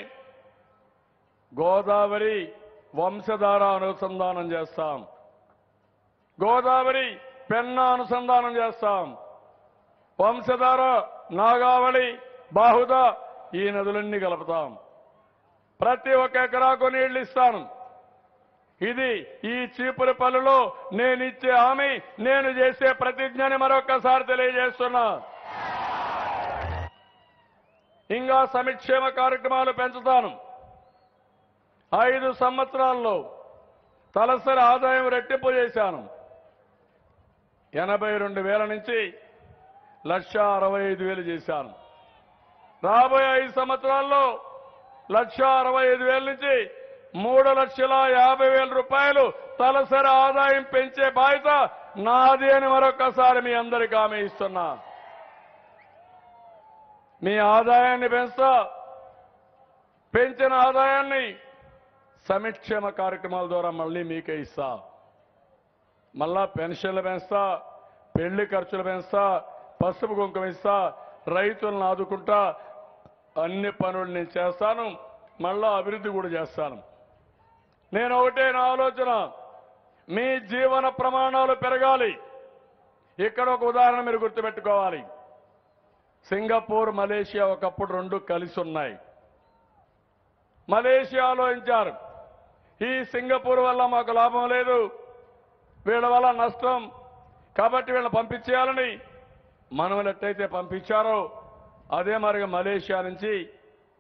గోదావరి వంశధార అనుసంధానం చేస్తాం గోదావరి పెన్నా అనుసంధానం చేస్తాం వంశధార నాగావళి బాహుద ఈ నదులన్నీ కలుపుతాం ప్రతి ఒక్క ఎకరాకు నీళ్లు ఇస్తాను ఇది ఈ చీపురుపల్లిలో నేను ఇచ్చే హామీ నేను చేసే ప్రతిజ్ఞని మరొక్కసారి తెలియజేస్తున్నా ఇంకా సంక్షేమ కార్యక్రమాలు పెంచుతాను ఐదు సంవత్సరాల్లో తలసరి ఆదాయం రెట్టింపు చేశాను ఎనభై రెండు వేల నుంచి లక్ష అరవై ఐదు వేలు చేశాను రాబోయే ఐదు సంవత్సరాల్లో లక్ష అరవై ఐదు వేల నుంచి మూడు లక్షల యాభై వేల రూపాయలు తలసరి ఆదాయం పెంచే బాధ్యత నాది అని మరొకసారి మీ అందరికీ హామీ ఇస్తున్నా మీ ఆదాయాన్ని పెంచుతా పెంచిన ఆదాయాన్ని సంక్షేమ కార్యక్రమాల ద్వారా మళ్ళీ మీకే ఇస్తా మళ్ళా పెన్షన్లు పెంచుతా పెళ్లి ఖర్చులు పెంచుతా పసుపు కుంకుమ ఇస్తా రైతులను ఆదుకుంటా అన్ని పనులు నేను చేస్తాను మళ్ళా అభివృద్ధి కూడా చేస్తాను నేను ఒకటే నా ఆలోచన మీ జీవన ప్రమాణాలు పెరగాలి ఇక్కడ ఒక ఉదాహరణ మీరు గుర్తుపెట్టుకోవాలి సింగపూర్ మలేషియా ఒకప్పుడు రెండు కలిసి ఉన్నాయి మలేషియా ఆలోచించారు ఈ సింగపూర్ వల్ల మాకు లాభం లేదు వీళ్ళ వల్ల నష్టం కాబట్టి వీళ్ళని పంపించేయాలని మనం ఎట్టయితే పంపించారో అదే మరిగా మలేషియా నుంచి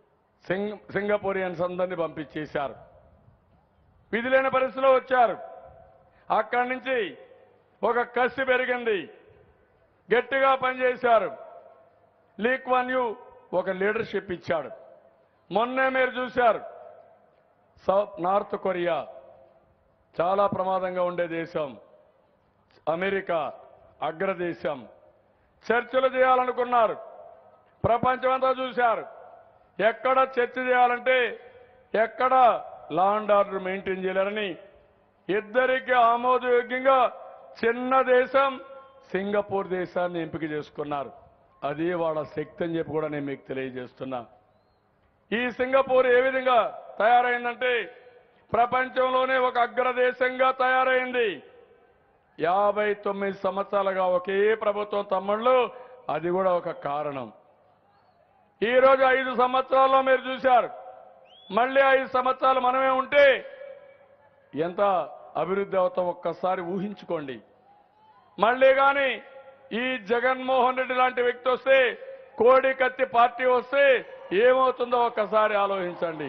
సింగ సింగపూరియన్స్ అందరినీ పంపించేశారు విధి లేని పరిస్థితిలో వచ్చారు అక్కడి నుంచి ఒక కసి పెరిగింది గట్టిగా పనిచేశారు లీక్ వన్ యూ ఒక లీడర్షిప్ ఇచ్చాడు మొన్నే మీరు చూశారు సౌత్ నార్త్ కొరియా చాలా ప్రమాదంగా ఉండే దేశం అమెరికా అగ్రదేశం చర్చలు చేయాలనుకున్నారు ప్రపంచమంతా చూశారు ఎక్కడ చర్చ చేయాలంటే ఎక్కడ లా అండ్ ఆర్డర్ మెయింటైన్ చేయాలని ఇద్దరికి ఆమోదయోగ్యంగా చిన్న దేశం సింగపూర్ దేశాన్ని ఎంపిక చేసుకున్నారు అది వాళ్ళ శక్తి అని చెప్పి కూడా నేను మీకు తెలియజేస్తున్నా ఈ సింగపూర్ ఏ విధంగా తయారైందంటే ప్రపంచంలోనే ఒక అగ్రదేశంగా తయారైంది యాభై తొమ్మిది సంవత్సరాలుగా ఒకే ప్రభుత్వం తమ్ముళ్ళు అది కూడా ఒక కారణం ఈ రోజు ఐదు సంవత్సరాల్లో మీరు చూశారు మళ్ళీ ఐదు సంవత్సరాలు మనమే ఉంటే ఎంత అభివృద్ధి అవుతాం ఒక్కసారి ఊహించుకోండి మళ్ళీ కానీ ఈ జగన్మోహన్ రెడ్డి లాంటి వ్యక్తి వస్తే కోడి కత్తి పార్టీ వస్తే ఏమవుతుందో ఒక్కసారి ఆలోచించండి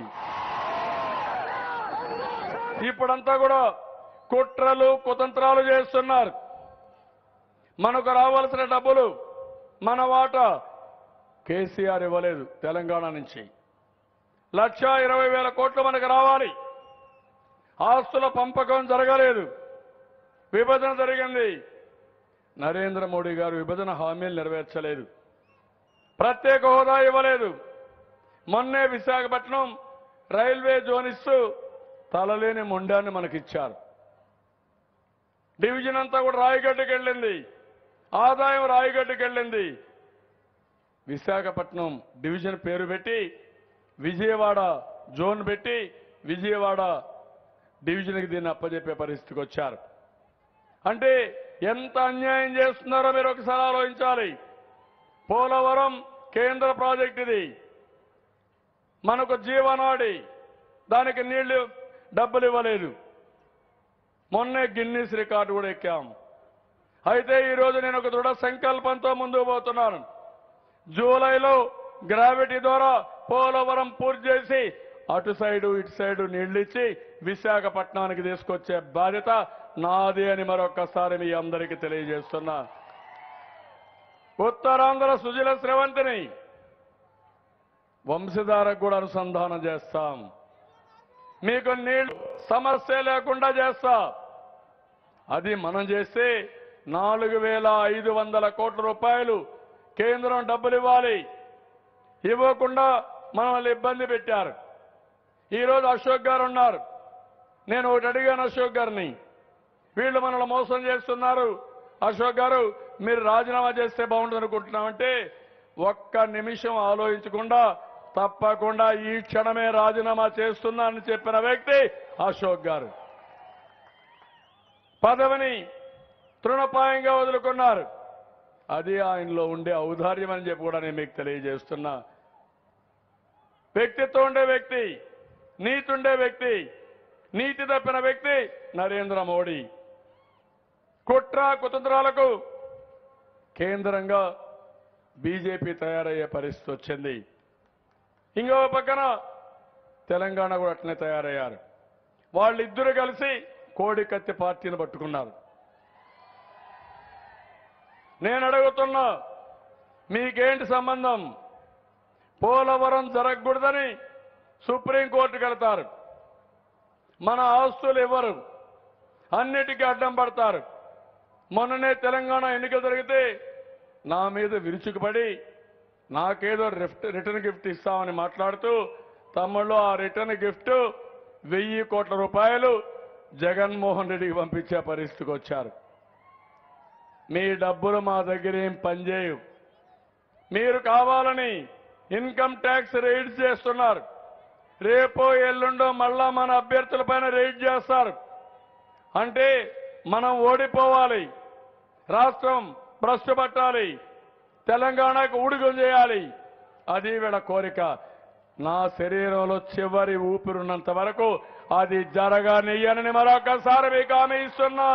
ఇప్పుడంతా కూడా కుట్రలు కుతంత్రాలు చేస్తున్నారు మనకు రావాల్సిన డబ్బులు మన వాటా కేసీఆర్ ఇవ్వలేదు తెలంగాణ నుంచి లక్ష ఇరవై వేల కోట్లు మనకు రావాలి ఆస్తుల పంపకం జరగలేదు విభజన జరిగింది నరేంద్ర మోడీ గారు విభజన హామీలు నెరవేర్చలేదు ప్రత్యేక హోదా ఇవ్వలేదు మొన్నే విశాఖపట్నం రైల్వే జోన్ ఇస్తూ తలలేని మొండాన్ని మనకిచ్చారు డివిజన్ అంతా కూడా రాయగడ్డకి వెళ్ళింది ఆదాయం రాయగడ్డకి వెళ్ళింది విశాఖపట్నం డివిజన్ పేరు పెట్టి విజయవాడ జోన్ పెట్టి విజయవాడ డివిజన్కి దీన్ని అప్పజెప్పే పరిస్థితికి వచ్చారు అంటే ఎంత అన్యాయం చేస్తున్నారో మీరు ఒకసారి ఆలోచించాలి పోలవరం కేంద్ర ప్రాజెక్ట్ ఇది మనకు జీవనాడి దానికి నీళ్లు డబ్బులు ఇవ్వలేదు మొన్నే గిన్నీస్ రికార్డు కూడా ఎక్కాం అయితే ఈ రోజు నేను ఒక దృఢ సంకల్పంతో ముందుకు పోతున్నాను జూలైలో గ్రావిటీ ద్వారా పోలవరం పూర్తి చేసి అటు సైడు ఇటు సైడు నీళ్లిచ్చి విశాఖపట్నానికి తీసుకొచ్చే బాధ్యత నాది అని మరొక్కసారి మీ అందరికీ తెలియజేస్తున్నా ఉత్తరాంధ్ర సుజల స్రవంతిని వంశధారకు కూడా అనుసంధానం చేస్తాం మీకు నీళ్లు సమస్య లేకుండా చేస్తా అది మనం చేస్తే నాలుగు వేల ఐదు వందల కోట్ల రూపాయలు కేంద్రం డబ్బులు ఇవ్వాలి ఇవ్వకుండా మనల్ని ఇబ్బంది పెట్టారు ఈరోజు అశోక్ గారు ఉన్నారు నేను ఒకటి అడిగాను అశోక్ గారిని వీళ్ళు మనల్ని మోసం చేస్తున్నారు అశోక్ గారు మీరు రాజీనామా చేస్తే బాగుంటుంది అనుకుంటున్నామంటే ఒక్క నిమిషం ఆలోచించకుండా తప్పకుండా ఈ క్షణమే రాజీనామా చేస్తున్నా అని చెప్పిన వ్యక్తి అశోక్ గారు పదవిని తృణపాయంగా వదులుకున్నారు అది ఆయనలో ఉండే ఔదార్యం అని చెప్పి కూడా నేను మీకు తెలియజేస్తున్నా వ్యక్తిత్వం ఉండే వ్యక్తి నీతి ఉండే వ్యక్తి నీతి తప్పిన వ్యక్తి నరేంద్ర మోడీ కుట్ర కుతంత్రాలకు కేంద్రంగా బీజేపీ తయారయ్యే పరిస్థితి వచ్చింది ఇంకో పక్కన తెలంగాణ కూడా అట్లనే తయారయ్యారు వాళ్ళిద్దరూ కలిసి కోడి కత్తి పార్టీని పట్టుకున్నారు నేను అడుగుతున్నా మీకేంటి సంబంధం పోలవరం జరగకూడదని సుప్రీంకోర్టుకు వెళ్తారు మన ఆస్తులు ఇవ్వరు అన్నిటికీ అడ్డం పడతారు మొన్ననే తెలంగాణ ఎన్నికలు జరిగితే నా మీద విరుచుకుపడి నాకేదో రిఫ్ట్ రిటర్న్ గిఫ్ట్ ఇస్తామని మాట్లాడుతూ తమ్ముళ్ళు ఆ రిటర్న్ గిఫ్ట్ వెయ్యి కోట్ల రూపాయలు జగన్మోహన్ రెడ్డికి పంపించే పరిస్థితికి వచ్చారు మీ డబ్బులు మా దగ్గర ఏం పనిచేయవు మీరు కావాలని ఇన్కమ్ ట్యాక్స్ రైడ్ చేస్తున్నారు రేపో ఎల్లుండో మళ్ళా మన అభ్యర్థులపైన రైడ్ చేస్తారు అంటే మనం ఓడిపోవాలి రాష్ట్రం భ్రష్టు పట్టాలి తెలంగాణకు ఊడిగం చేయాలి అది వీళ్ళ కోరిక నా శరీరంలో చివరి ఊపిరున్నంత వరకు అది జరగనియ్యనని మరొకసారి మీకు హామీ ఇస్తున్నా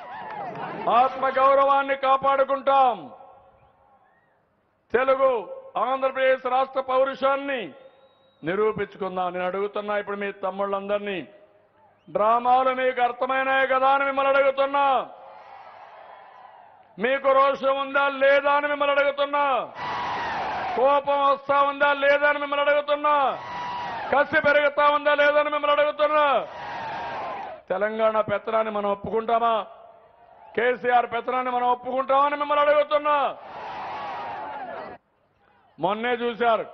ఆత్మ గౌరవాన్ని కాపాడుకుంటాం తెలుగు ఆంధ్రప్రదేశ్ రాష్ట్ర పౌరుషాన్ని నిరూపించుకుందాం నేను అడుగుతున్నా ఇప్పుడు మీ తమ్ముళ్ళందరినీ డ్రామాలు మీకు అర్థమైనాయి కదా అని మిమ్మల్ని అడుగుతున్నా మీకు రోషం ఉందా లేదా అని మిమ్మల్ని అడుగుతున్నా కోపం వస్తా ఉందా లేదా అని మిమ్మల్ని అడుగుతున్నా కసి పెరుగుతా ఉందా లేదా అని మిమ్మల్ని అడుగుతున్నా తెలంగాణ పెత్తనాన్ని మనం ఒప్పుకుంటామా కేసీఆర్ పెత్తనాన్ని మనం ఒప్పుకుంటామని మిమ్మల్ని అడుగుతున్నా మొన్నే చూశారు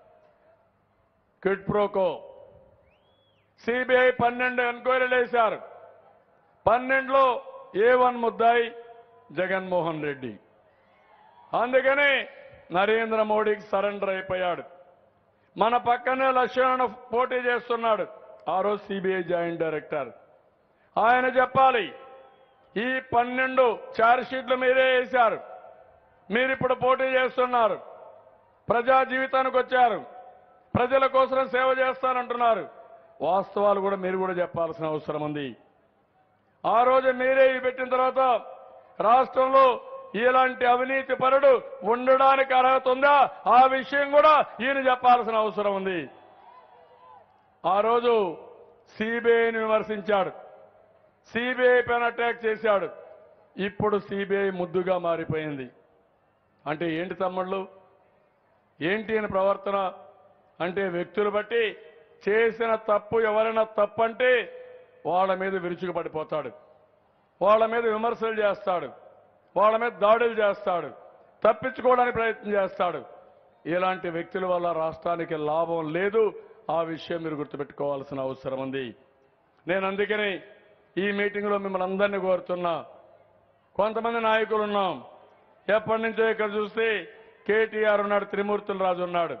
కిడ్ ప్రోకో సిబిఐ పన్నెండు ఎంక్వైరీలు వేశారు పన్నెండులో ఏ వన్ ముద్దాయి జగన్మోహన్ రెడ్డి అందుకని నరేంద్ర మోడీకి సరెండర్ అయిపోయాడు మన పక్కనే లక్ష్మణ పోటీ చేస్తున్నాడు ఆ రోజు సిబిఐ జాయింట్ డైరెక్టర్ ఆయన చెప్పాలి ఈ పన్నెండు ఛార్జ్షీట్లు మీరే వేశారు మీరిప్పుడు పోటీ చేస్తున్నారు ప్రజా జీవితానికి వచ్చారు ప్రజల కోసం సేవ చేస్తానంటున్నారు వాస్తవాలు కూడా మీరు కూడా చెప్పాల్సిన అవసరం ఉంది ఆ రోజు మీరే ఇవి పెట్టిన తర్వాత రాష్ట్రంలో ఇలాంటి అవినీతి పరుడు ఉండడానికి అర్హత ఉందా ఆ విషయం కూడా ఈయన చెప్పాల్సిన అవసరం ఉంది ఆ రోజు సిబిఐని విమర్శించాడు సిబిఐ పైన అటాక్ చేశాడు ఇప్పుడు సిబిఐ ముద్దుగా మారిపోయింది అంటే ఏంటి తమ్ముళ్ళు ఏంటి అని ప్రవర్తన అంటే వ్యక్తులు బట్టి చేసిన తప్పు ఎవరైనా తప్పు అంటే వాళ్ళ మీద విరుచుకు పడిపోతాడు వాళ్ళ మీద విమర్శలు చేస్తాడు వాళ్ళ మీద దాడులు చేస్తాడు తప్పించుకోవడానికి ప్రయత్నం చేస్తాడు ఇలాంటి వ్యక్తుల వల్ల రాష్ట్రానికి లాభం లేదు ఆ విషయం మీరు గుర్తుపెట్టుకోవాల్సిన అవసరం ఉంది నేను అందుకని ఈ మీటింగ్లో మిమ్మల్ని అందరినీ కోరుతున్నా కొంతమంది నాయకులు ఉన్నాం ఎప్పటి నుంచో ఇక్కడ చూస్తే కేటీఆర్ ఉన్నాడు త్రిమూర్తుల రాజు ఉన్నాడు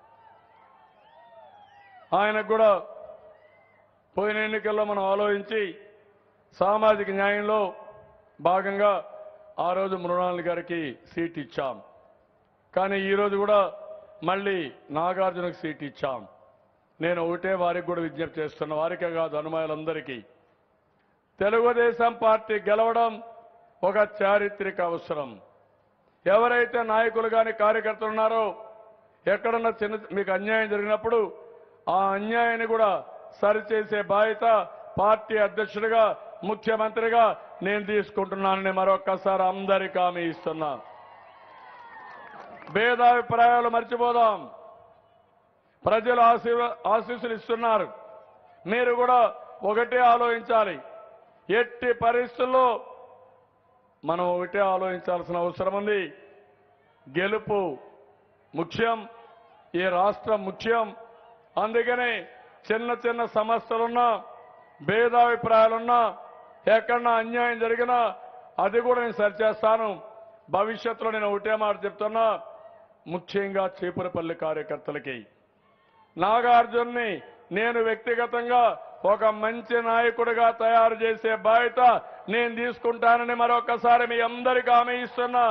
ఆయనకు కూడా పోయిన ఎన్నికల్లో మనం ఆలోచించి సామాజిక న్యాయంలో భాగంగా ఆ రోజు మృణాల్ గారికి సీట్ ఇచ్చాం కానీ ఈ రోజు కూడా మళ్ళీ నాగార్జునకు సీట్ ఇచ్చాం నేను ఒకటే వారికి కూడా విజ్ఞప్తి చేస్తున్న వారికే కాదు అనుమానులందరికీ తెలుగుదేశం పార్టీ గెలవడం ఒక చారిత్రక అవసరం ఎవరైతే నాయకులు కానీ కార్యకర్తలు ఉన్నారో ఎక్కడన్నా చిన్న మీకు అన్యాయం జరిగినప్పుడు ఆ అన్యాయాన్ని కూడా సరిచేసే బాధ్యత పార్టీ అధ్యక్షుడిగా ముఖ్యమంత్రిగా నేను తీసుకుంటున్నానని మరొక్కసారి అందరికీ హామీ ఇస్తున్నా భేదాభిప్రాయాలు మర్చిపోదాం ప్రజలు ఆశీర్వ ఆశీస్సులు ఇస్తున్నారు మీరు కూడా ఒకటే ఆలోచించాలి ఎట్టి పరిస్థితుల్లో మనం ఒకటే ఆలోచించాల్సిన అవసరం ఉంది గెలుపు ముఖ్యం ఈ రాష్ట్రం ముఖ్యం అందుకనే చిన్న చిన్న సమస్యలున్నా భేదాభిప్రాయాలున్నా ఎక్కడన్నా అన్యాయం జరిగినా అది కూడా నేను సరిచేస్తాను భవిష్యత్తులో నేను ఒకటే మాట చెప్తున్నా ముఖ్యంగా చీపురపల్లి కార్యకర్తలకి నాగార్జున్ని నేను వ్యక్తిగతంగా ఒక మంచి నాయకుడిగా తయారు చేసే బాధ్యత నేను తీసుకుంటానని మరొకసారి మీ అందరికీ హామీ ఇస్తున్నా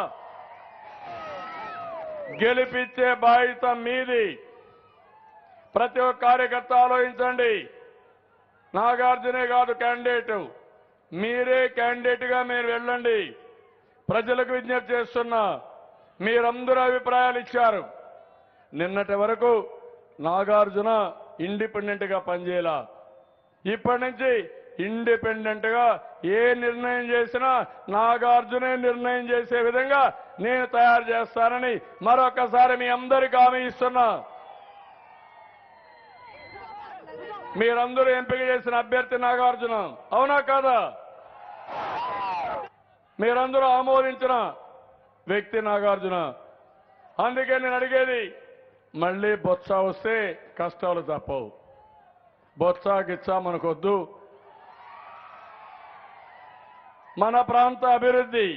గెలిపించే బాధ్యత మీది ప్రతి ఒక్క కార్యకర్త ఆలోచించండి నాగార్జునే కాదు క్యాండిడేట్ మీరే క్యాండిడేట్ గా మీరు వెళ్ళండి ప్రజలకు విజ్ఞప్తి చేస్తున్నా మీరందరూ అభిప్రాయాలు ఇచ్చారు నిన్నటి వరకు నాగార్జున ఇండిపెండెంట్ గా పనిచేయాల ఇప్పటి నుంచి ఇండిపెండెంట్ గా ఏ నిర్ణయం చేసినా నాగార్జునే నిర్ణయం చేసే విధంగా నేను తయారు చేస్తానని మరొకసారి మీ అందరికీ హామీ ఇస్తున్నా మీరందరూ ఎంపిక చేసిన అభ్యర్థి నాగార్జున అవునా కాదా మీరందరూ ఆమోదించిన వ్యక్తి నాగార్జున అందుకే నేను అడిగేది మళ్ళీ బొత్స వస్తే కష్టాలు తప్పవు బొత్స గిచ్చా మనకొద్దు మన ప్రాంత అభివృద్ధి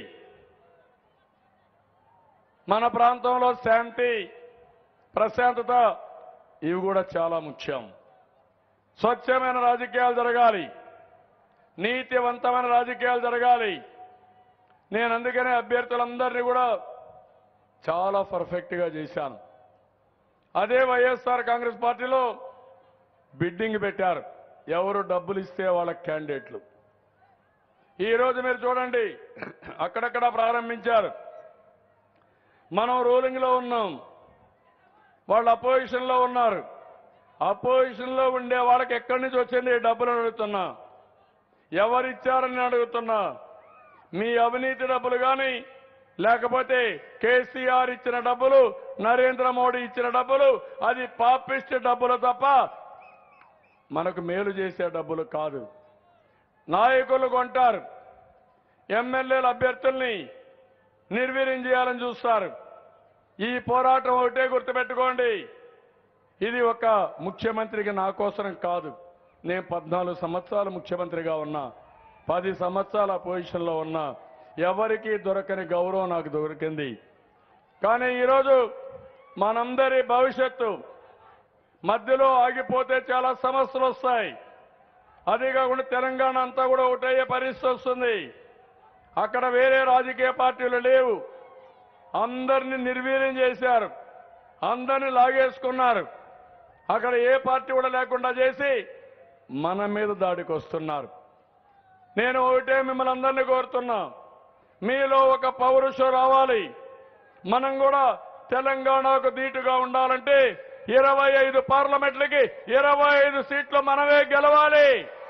మన ప్రాంతంలో శాంతి ప్రశాంతత ఇవి కూడా చాలా ముఖ్యం స్వచ్ఛమైన రాజకీయాలు జరగాలి నీతివంతమైన రాజకీయాలు జరగాలి నేను అందుకనే అభ్యర్థులందరినీ కూడా చాలా పర్ఫెక్ట్ గా చేశాను అదే వైఎస్ఆర్ కాంగ్రెస్ పార్టీలో బిడ్డింగ్ పెట్టారు ఎవరు డబ్బులు ఇస్తే వాళ్ళ క్యాండిడేట్లు ఈ రోజు మీరు చూడండి అక్కడక్కడ ప్రారంభించారు మనం రూలింగ్ లో ఉన్నాం వాళ్ళు అపోజిషన్ లో ఉన్నారు అపోజిషన్ లో ఉండే వాళ్ళకి ఎక్కడి నుంచి వచ్చింది ఈ డబ్బులు అని అడుగుతున్నా ఎవరిచ్చారని అడుగుతున్నా మీ అవినీతి డబ్బులు కానీ లేకపోతే కేసీఆర్ ఇచ్చిన డబ్బులు నరేంద్ర మోడీ ఇచ్చిన డబ్బులు అది పాపిస్ట్ డబ్బులు తప్ప మనకు మేలు చేసే డబ్బులు కాదు నాయకులు కొంటారు ఎమ్మెల్యేల అభ్యర్థుల్ని నిర్వీర్యం చేయాలని చూస్తారు ఈ పోరాటం ఒకటే గుర్తుపెట్టుకోండి ఇది ఒక ముఖ్యమంత్రికి నా కోసం కాదు నేను పద్నాలుగు సంవత్సరాలు ముఖ్యమంత్రిగా ఉన్నా పది సంవత్సరాల పొజిషన్లో ఉన్నా ఎవరికి దొరకని గౌరవం నాకు దొరికింది కానీ ఈరోజు మనందరి భవిష్యత్తు మధ్యలో ఆగిపోతే చాలా సమస్యలు వస్తాయి అదే కాకుండా తెలంగాణ అంతా కూడా ఒకటయ్యే పరిస్థితి వస్తుంది అక్కడ వేరే రాజకీయ పార్టీలు లేవు అందరిని నిర్వీర్యం చేశారు అందరిని లాగేసుకున్నారు అక్కడ ఏ పార్టీ కూడా లేకుండా చేసి మన మీద దాడికి వస్తున్నారు నేను ఒకటే మిమ్మల్ని అందరినీ కోరుతున్నా మీలో ఒక పౌరుషం రావాలి మనం కూడా తెలంగాణకు ధీటుగా ఉండాలంటే ఇరవై ఐదు పార్లమెంట్లకి ఇరవై ఐదు సీట్లు మనమే గెలవాలి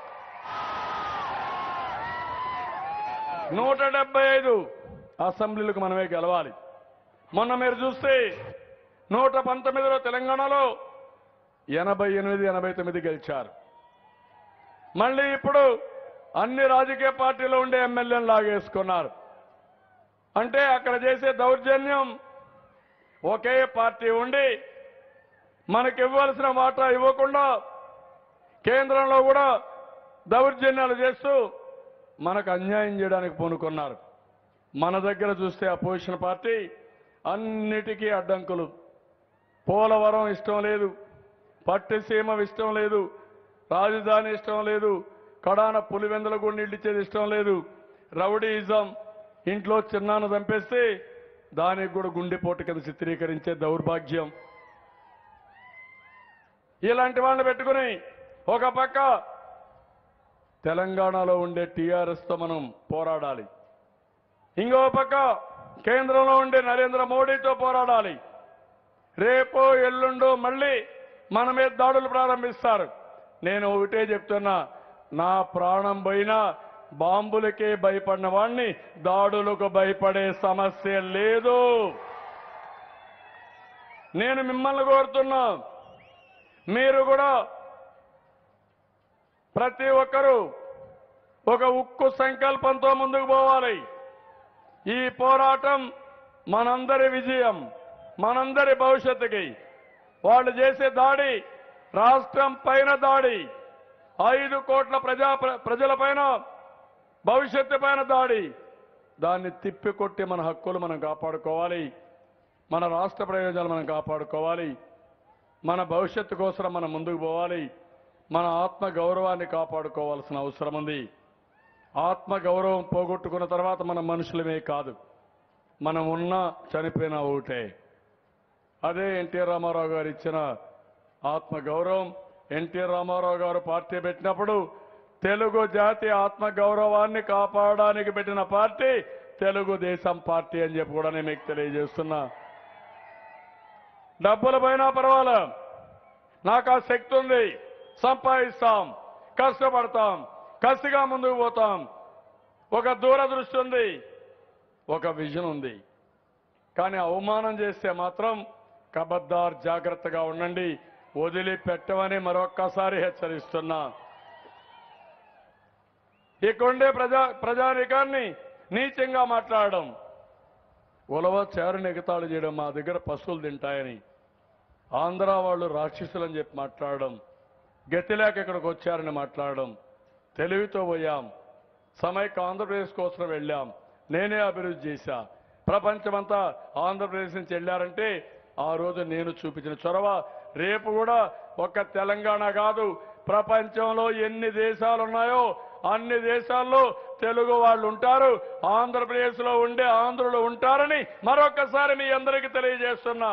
నూట డెబ్బై ఐదు అసెంబ్లీలకు మనమే గెలవాలి మొన్న మీరు చూస్తే నూట పంతొమ్మిదిలో తెలంగాణలో ఎనభై ఎనిమిది ఎనభై తొమ్మిది గెలిచారు మళ్ళీ ఇప్పుడు అన్ని రాజకీయ పార్టీలు ఉండే ఎమ్మెల్యేలు లాగేసుకున్నారు అంటే అక్కడ చేసే దౌర్జన్యం ఒకే పార్టీ ఉండి మనకి ఇవ్వాల్సిన వాటా ఇవ్వకుండా కేంద్రంలో కూడా దౌర్జన్యాలు చేస్తూ మనకు అన్యాయం చేయడానికి పూనుకున్నారు మన దగ్గర చూస్తే అపోజిషన్ పార్టీ అన్నిటికీ అడ్డంకులు పోలవరం ఇష్టం లేదు పట్టిసీమ ఇష్టం లేదు రాజధాని ఇష్టం లేదు కడాన పులివెందుల కూడా నీళ్ళు ఇచ్చేది ఇష్టం లేదు రౌడీయిజం ఇంట్లో చిన్నాను చంపేస్తే దానికి కూడా గుండెపోటు కింద చిత్రీకరించే దౌర్భాగ్యం ఇలాంటి వాళ్ళని పెట్టుకుని ఒక పక్క తెలంగాణలో ఉండే టీఆర్ఎస్ తో మనం పోరాడాలి ఇంకో పక్క కేంద్రంలో ఉండే నరేంద్ర మోడీతో పోరాడాలి రేపో ఎల్లుండో మళ్ళీ మన మీద దాడులు ప్రారంభిస్తారు నేను ఒకటే చెప్తున్నా నా ప్రాణం పోయినా బాంబులకే భయపడిన వాణ్ణి దాడులకు భయపడే సమస్య లేదు నేను మిమ్మల్ని కోరుతున్నా మీరు కూడా ప్రతి ఒక్కరూ ఒక ఉక్కు సంకల్పంతో ముందుకు పోవాలి ఈ పోరాటం మనందరి విజయం మనందరి భవిష్యత్తుకి వాళ్ళు చేసే దాడి రాష్ట్రం పైన దాడి ఐదు కోట్ల ప్రజా ప్రజల పైన భవిష్యత్తు పైన దాడి దాన్ని తిప్పికొట్టి మన హక్కులు మనం కాపాడుకోవాలి మన రాష్ట్ర ప్రయోజనాలు మనం కాపాడుకోవాలి మన భవిష్యత్తు కోసం మనం ముందుకు పోవాలి మన ఆత్మ గౌరవాన్ని కాపాడుకోవాల్సిన అవసరం ఉంది ఆత్మ గౌరవం పోగొట్టుకున్న తర్వాత మనం మనుషులమే కాదు మనం ఉన్నా చనిపోయినా ఒకటే అదే ఎన్టీ రామారావు గారు ఇచ్చిన ఆత్మ గౌరవం ఎన్టీ రామారావు గారు పార్టీ పెట్టినప్పుడు తెలుగు జాతి ఆత్మ గౌరవాన్ని కాపాడడానికి పెట్టిన పార్టీ తెలుగుదేశం పార్టీ అని చెప్పి కూడా నేను మీకు తెలియజేస్తున్నా డబ్బుల పైన పర్వాలే నాకు ఆ శక్తి ఉంది సంపాదిస్తాం కష్టపడతాం కసిగా ముందుకు పోతాం ఒక దూరదృష్టి ఉంది ఒక విజన్ ఉంది కానీ అవమానం చేస్తే మాత్రం కబద్దార్ జాగ్రత్తగా ఉండండి వదిలిపెట్టమని మరొక్కసారి హెచ్చరిస్తున్నా ఇక్కడుండే ప్రజా ప్రజానికాన్ని నీచంగా మాట్లాడడం ఉలవ చేరని ఎగతాళి చేయడం మా దగ్గర పశువులు తింటాయని ఆంధ్ర వాళ్ళు రాక్షసులని చెప్పి మాట్లాడడం గతి లేక ఇక్కడికి వచ్చారని మాట్లాడడం తెలివితో పోయాం సమైక్య ఆంధ్రప్రదేశ్ కోసం వెళ్ళాం నేనే అభివృద్ధి చేశా ప్రపంచమంతా ఆంధ్రప్రదేశ్ నుంచి వెళ్ళారంటే ఆ రోజు నేను చూపించిన చొరవ రేపు కూడా ఒక్క తెలంగాణ కాదు ప్రపంచంలో ఎన్ని దేశాలు ఉన్నాయో అన్ని దేశాల్లో తెలుగు వాళ్ళు ఉంటారు ఆంధ్రప్రదేశ్ లో ఉండే ఆంధ్రులు ఉంటారని మరొకసారి మీ అందరికీ తెలియజేస్తున్నా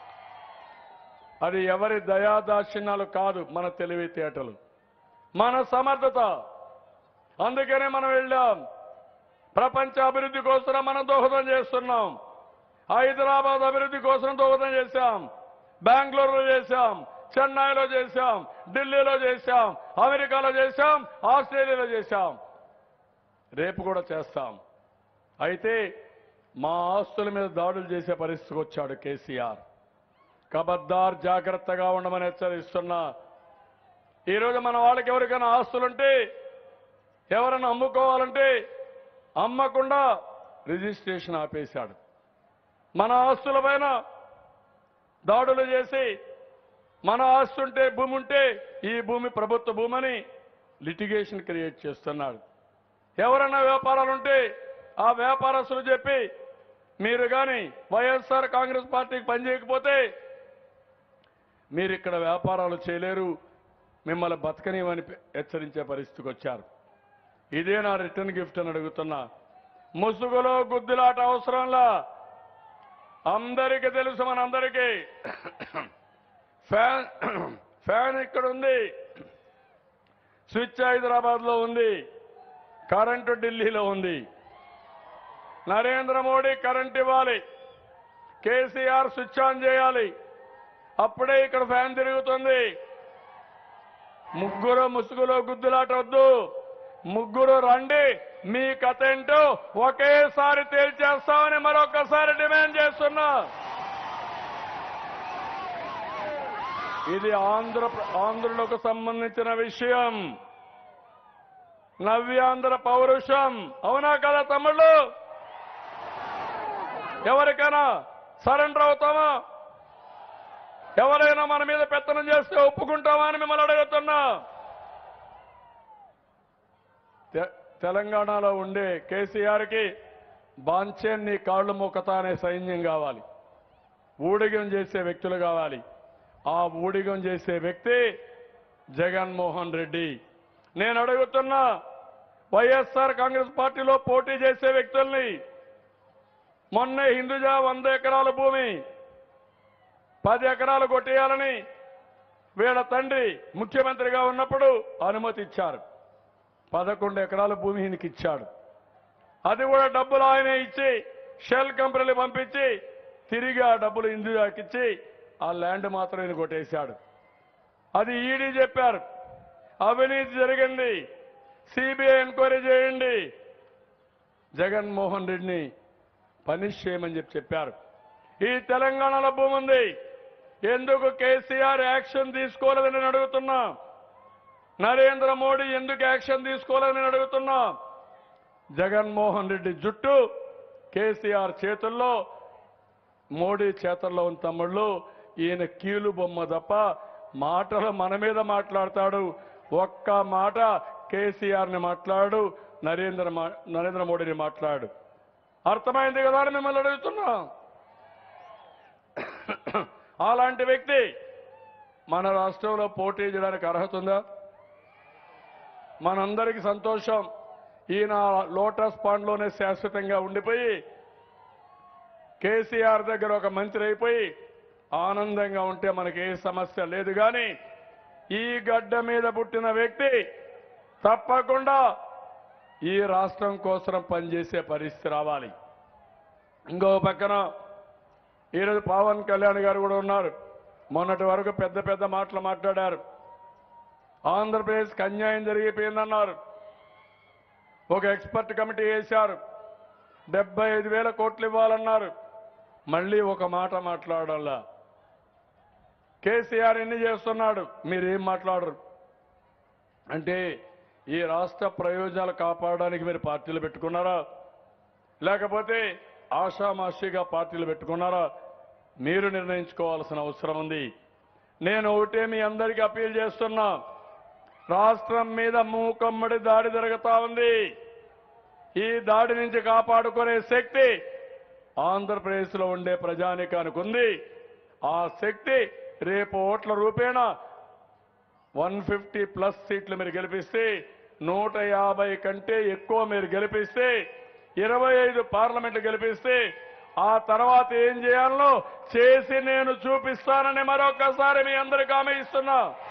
అది ఎవరి దయాదాక్షిణ్యాలు కాదు మన తెలివితేటలు మన సమర్థత అందుకనే మనం వెళ్ళాం ప్రపంచ అభివృద్ధి కోసం మనం దోహదం చేస్తున్నాం హైదరాబాద్ అభివృద్ధి కోసం దోహదం చేశాం బెంగళూరులో చేశాం చెన్నైలో చేశాం ఢిల్లీలో చేశాం అమెరికాలో చేశాం ఆస్ట్రేలియాలో చేశాం రేపు కూడా చేస్తాం అయితే మా ఆస్తుల మీద దాడులు చేసే పరిస్థితికి వచ్చాడు కేసీఆర్ కబద్దార్ జాగ్రత్తగా ఉండమని హెచ్చరిస్తున్నా ఈరోజు మన వాళ్ళకి ఎవరికైనా ఆస్తులుంటే ఎవరైనా అమ్ముకోవాలంటే అమ్మకుండా రిజిస్ట్రేషన్ ఆపేశాడు మన ఆస్తుల పైన దాడులు చేసి మన ఆస్తి ఉంటే భూమి ఉంటే ఈ భూమి ప్రభుత్వ భూమని లిటిగేషన్ క్రియేట్ చేస్తున్నాడు ఎవరైనా వ్యాపారాలుంటే ఆ వ్యాపారస్తులు చెప్పి మీరు కానీ వైఎస్ఆర్ కాంగ్రెస్ పార్టీకి పనిచేయకపోతే మీరు ఇక్కడ వ్యాపారాలు చేయలేరు మిమ్మల్ని బతకనివని హెచ్చరించే పరిస్థితికి వచ్చారు ఇదే నా రిటర్న్ గిఫ్ట్ అని అడుగుతున్నా ముసుగులో గుద్దులాట అవసరంలా అందరికీ తెలుసు మనందరికీ ఫ్యాన్ ఫ్యాన్ ఇక్కడ ఉంది స్విచ్ హైదరాబాద్ లో ఉంది కరెంటు ఢిల్లీలో ఉంది నరేంద్ర మోడీ కరెంట్ ఇవ్వాలి కేసీఆర్ స్విచ్ ఆన్ చేయాలి అప్పుడే ఇక్కడ ఫ్యాన్ తిరుగుతుంది ముగ్గురు ముసుగులో గుద్దులాట వద్దు ముగ్గురు రండి మీ కథ ఏంటో ఒకేసారి తేల్చేస్తామని మరొకసారి డిమాండ్ చేస్తున్నా ఇది ఆంధ్ర ఆంధ్రులకు సంబంధించిన విషయం నవ్యాంధ్ర పౌరుషం అవునా కదా తమ్ముళ్ళు ఎవరికైనా సరెండర్ అవుతామా ఎవరైనా మన మీద పెత్తనం చేస్తే ఒప్పుకుంటామా అని మిమ్మల్ని అడుగుతున్నా తె- తెలంగాణలో ఉండే కేసీఆర్కి బాంచేన్ నీ కాళ్ళు మొక్కతా అనే సైన్యం కావాలి ఊడిగం చేసే వ్యక్తులు కావాలి ఆ ఊడిగం చేసే వ్యక్తి జగన్మోహన్ రెడ్డి నేను అడుగుతున్నా వైఎస్ఆర్ కాంగ్రెస్ పార్టీలో పోటీ చేసే వ్యక్తుల్ని మొన్నే హిందూజా వంద ఎకరాల భూమి పది ఎకరాలు కొట్టేయాలని వీళ్ళ తండ్రి ముఖ్యమంత్రిగా ఉన్నప్పుడు అనుమతి ఇచ్చారు పదకొండు ఎకరాల భూమి ఈయనకి ఇచ్చాడు అది కూడా డబ్బులు ఆయనే ఇచ్చి షెల్ కంపెనీలు పంపించి తిరిగి ఆ డబ్బులు హిందూజాకి ఇచ్చి ఆ ల్యాండ్ మాత్రం ఈయన కొట్టేశాడు అది ఈడీ చెప్పారు అవినీతి జరిగింది సిబిఐ ఎంక్వైరీ చేయండి జగన్మోహన్ రెడ్డిని పనిష్ చేయమని చెప్పి చెప్పారు ఈ తెలంగాణలో భూమి ఉంది ఎందుకు కేసీఆర్ యాక్షన్ తీసుకోలేదని నేను అడుగుతున్నా నరేంద్ర మోడీ ఎందుకు యాక్షన్ తీసుకోలేదని నేను అడుగుతున్నా జగన్మోహన్ రెడ్డి జుట్టు కేసీఆర్ చేతుల్లో మోడీ చేతుల్లో ఉన్న తమ్ముళ్ళు ఈయన కీలు బొమ్మ తప్ప మాటలు మన మీద మాట్లాడతాడు ఒక్క మాట కేసీఆర్ ని మాట్లాడు నరేంద్ర మా- నరేంద్ర మోడీని మాట్లాడు అర్థమైంది కదా అని మిమ్మల్ని అడుగుతున్నా అలాంటి వ్యక్తి మన రాష్ట్రంలో పోటీ చేయడానికి అర్హత ఉందా మనందరికీ సంతోషం ఈయన లోటస్ పాండ్లోనే శాశ్వతంగా ఉండిపోయి కేసీఆర్ దగ్గర ఒక మంత్రి అయిపోయి ఆనందంగా ఉంటే మనకి ఏ సమస్య లేదు కానీ ఈ గడ్డ మీద పుట్టిన వ్యక్తి తప్పకుండా ఈ రాష్ట్రం కోసం పనిచేసే పరిస్థితి రావాలి ఇంకో పక్కన ఈరోజు పవన్ కళ్యాణ్ గారు కూడా ఉన్నారు మొన్నటి వరకు పెద్ద పెద్ద మాటలు మాట్లాడారు ఆంధ్రప్రదేశ్కి అన్యాయం జరిగిపోయిందన్నారు ఒక ఎక్స్పర్ట్ కమిటీ వేశారు డెబ్బై ఐదు వేల కోట్లు ఇవ్వాలన్నారు మళ్ళీ ఒక మాట మాట్లాడాలా కేసీఆర్ ఎన్ని చేస్తున్నాడు మీరేం మాట్లాడరు అంటే ఈ రాష్ట్ర ప్రయోజనాలు కాపాడడానికి మీరు పార్టీలు పెట్టుకున్నారా లేకపోతే ఆషామాషిగా పార్టీలు పెట్టుకున్నారా మీరు నిర్ణయించుకోవాల్సిన అవసరం ఉంది నేను ఒకటే మీ అందరికీ అప్పీల్ చేస్తున్నా రాష్ట్రం మీద మూకమ్మడి దాడి జరుగుతా ఉంది ఈ దాడి నుంచి కాపాడుకునే శక్తి ఆంధ్రప్రదేశ్లో ఉండే ప్రజానికానికి ఉంది ఆ శక్తి రేపు ఓట్ల రూపేణా వన్ ఫిఫ్టీ ప్లస్ సీట్లు మీరు గెలిపిస్తే నూట యాభై కంటే ఎక్కువ మీరు గెలిపిస్తే ఇరవై ఐదు పార్లమెంట్లు గెలిపిస్తే ఆ తర్వాత ఏం చేయాలో చేసి నేను చూపిస్తానని మరొకసారి మీ అందరికి హామీ ఇస్తున్నా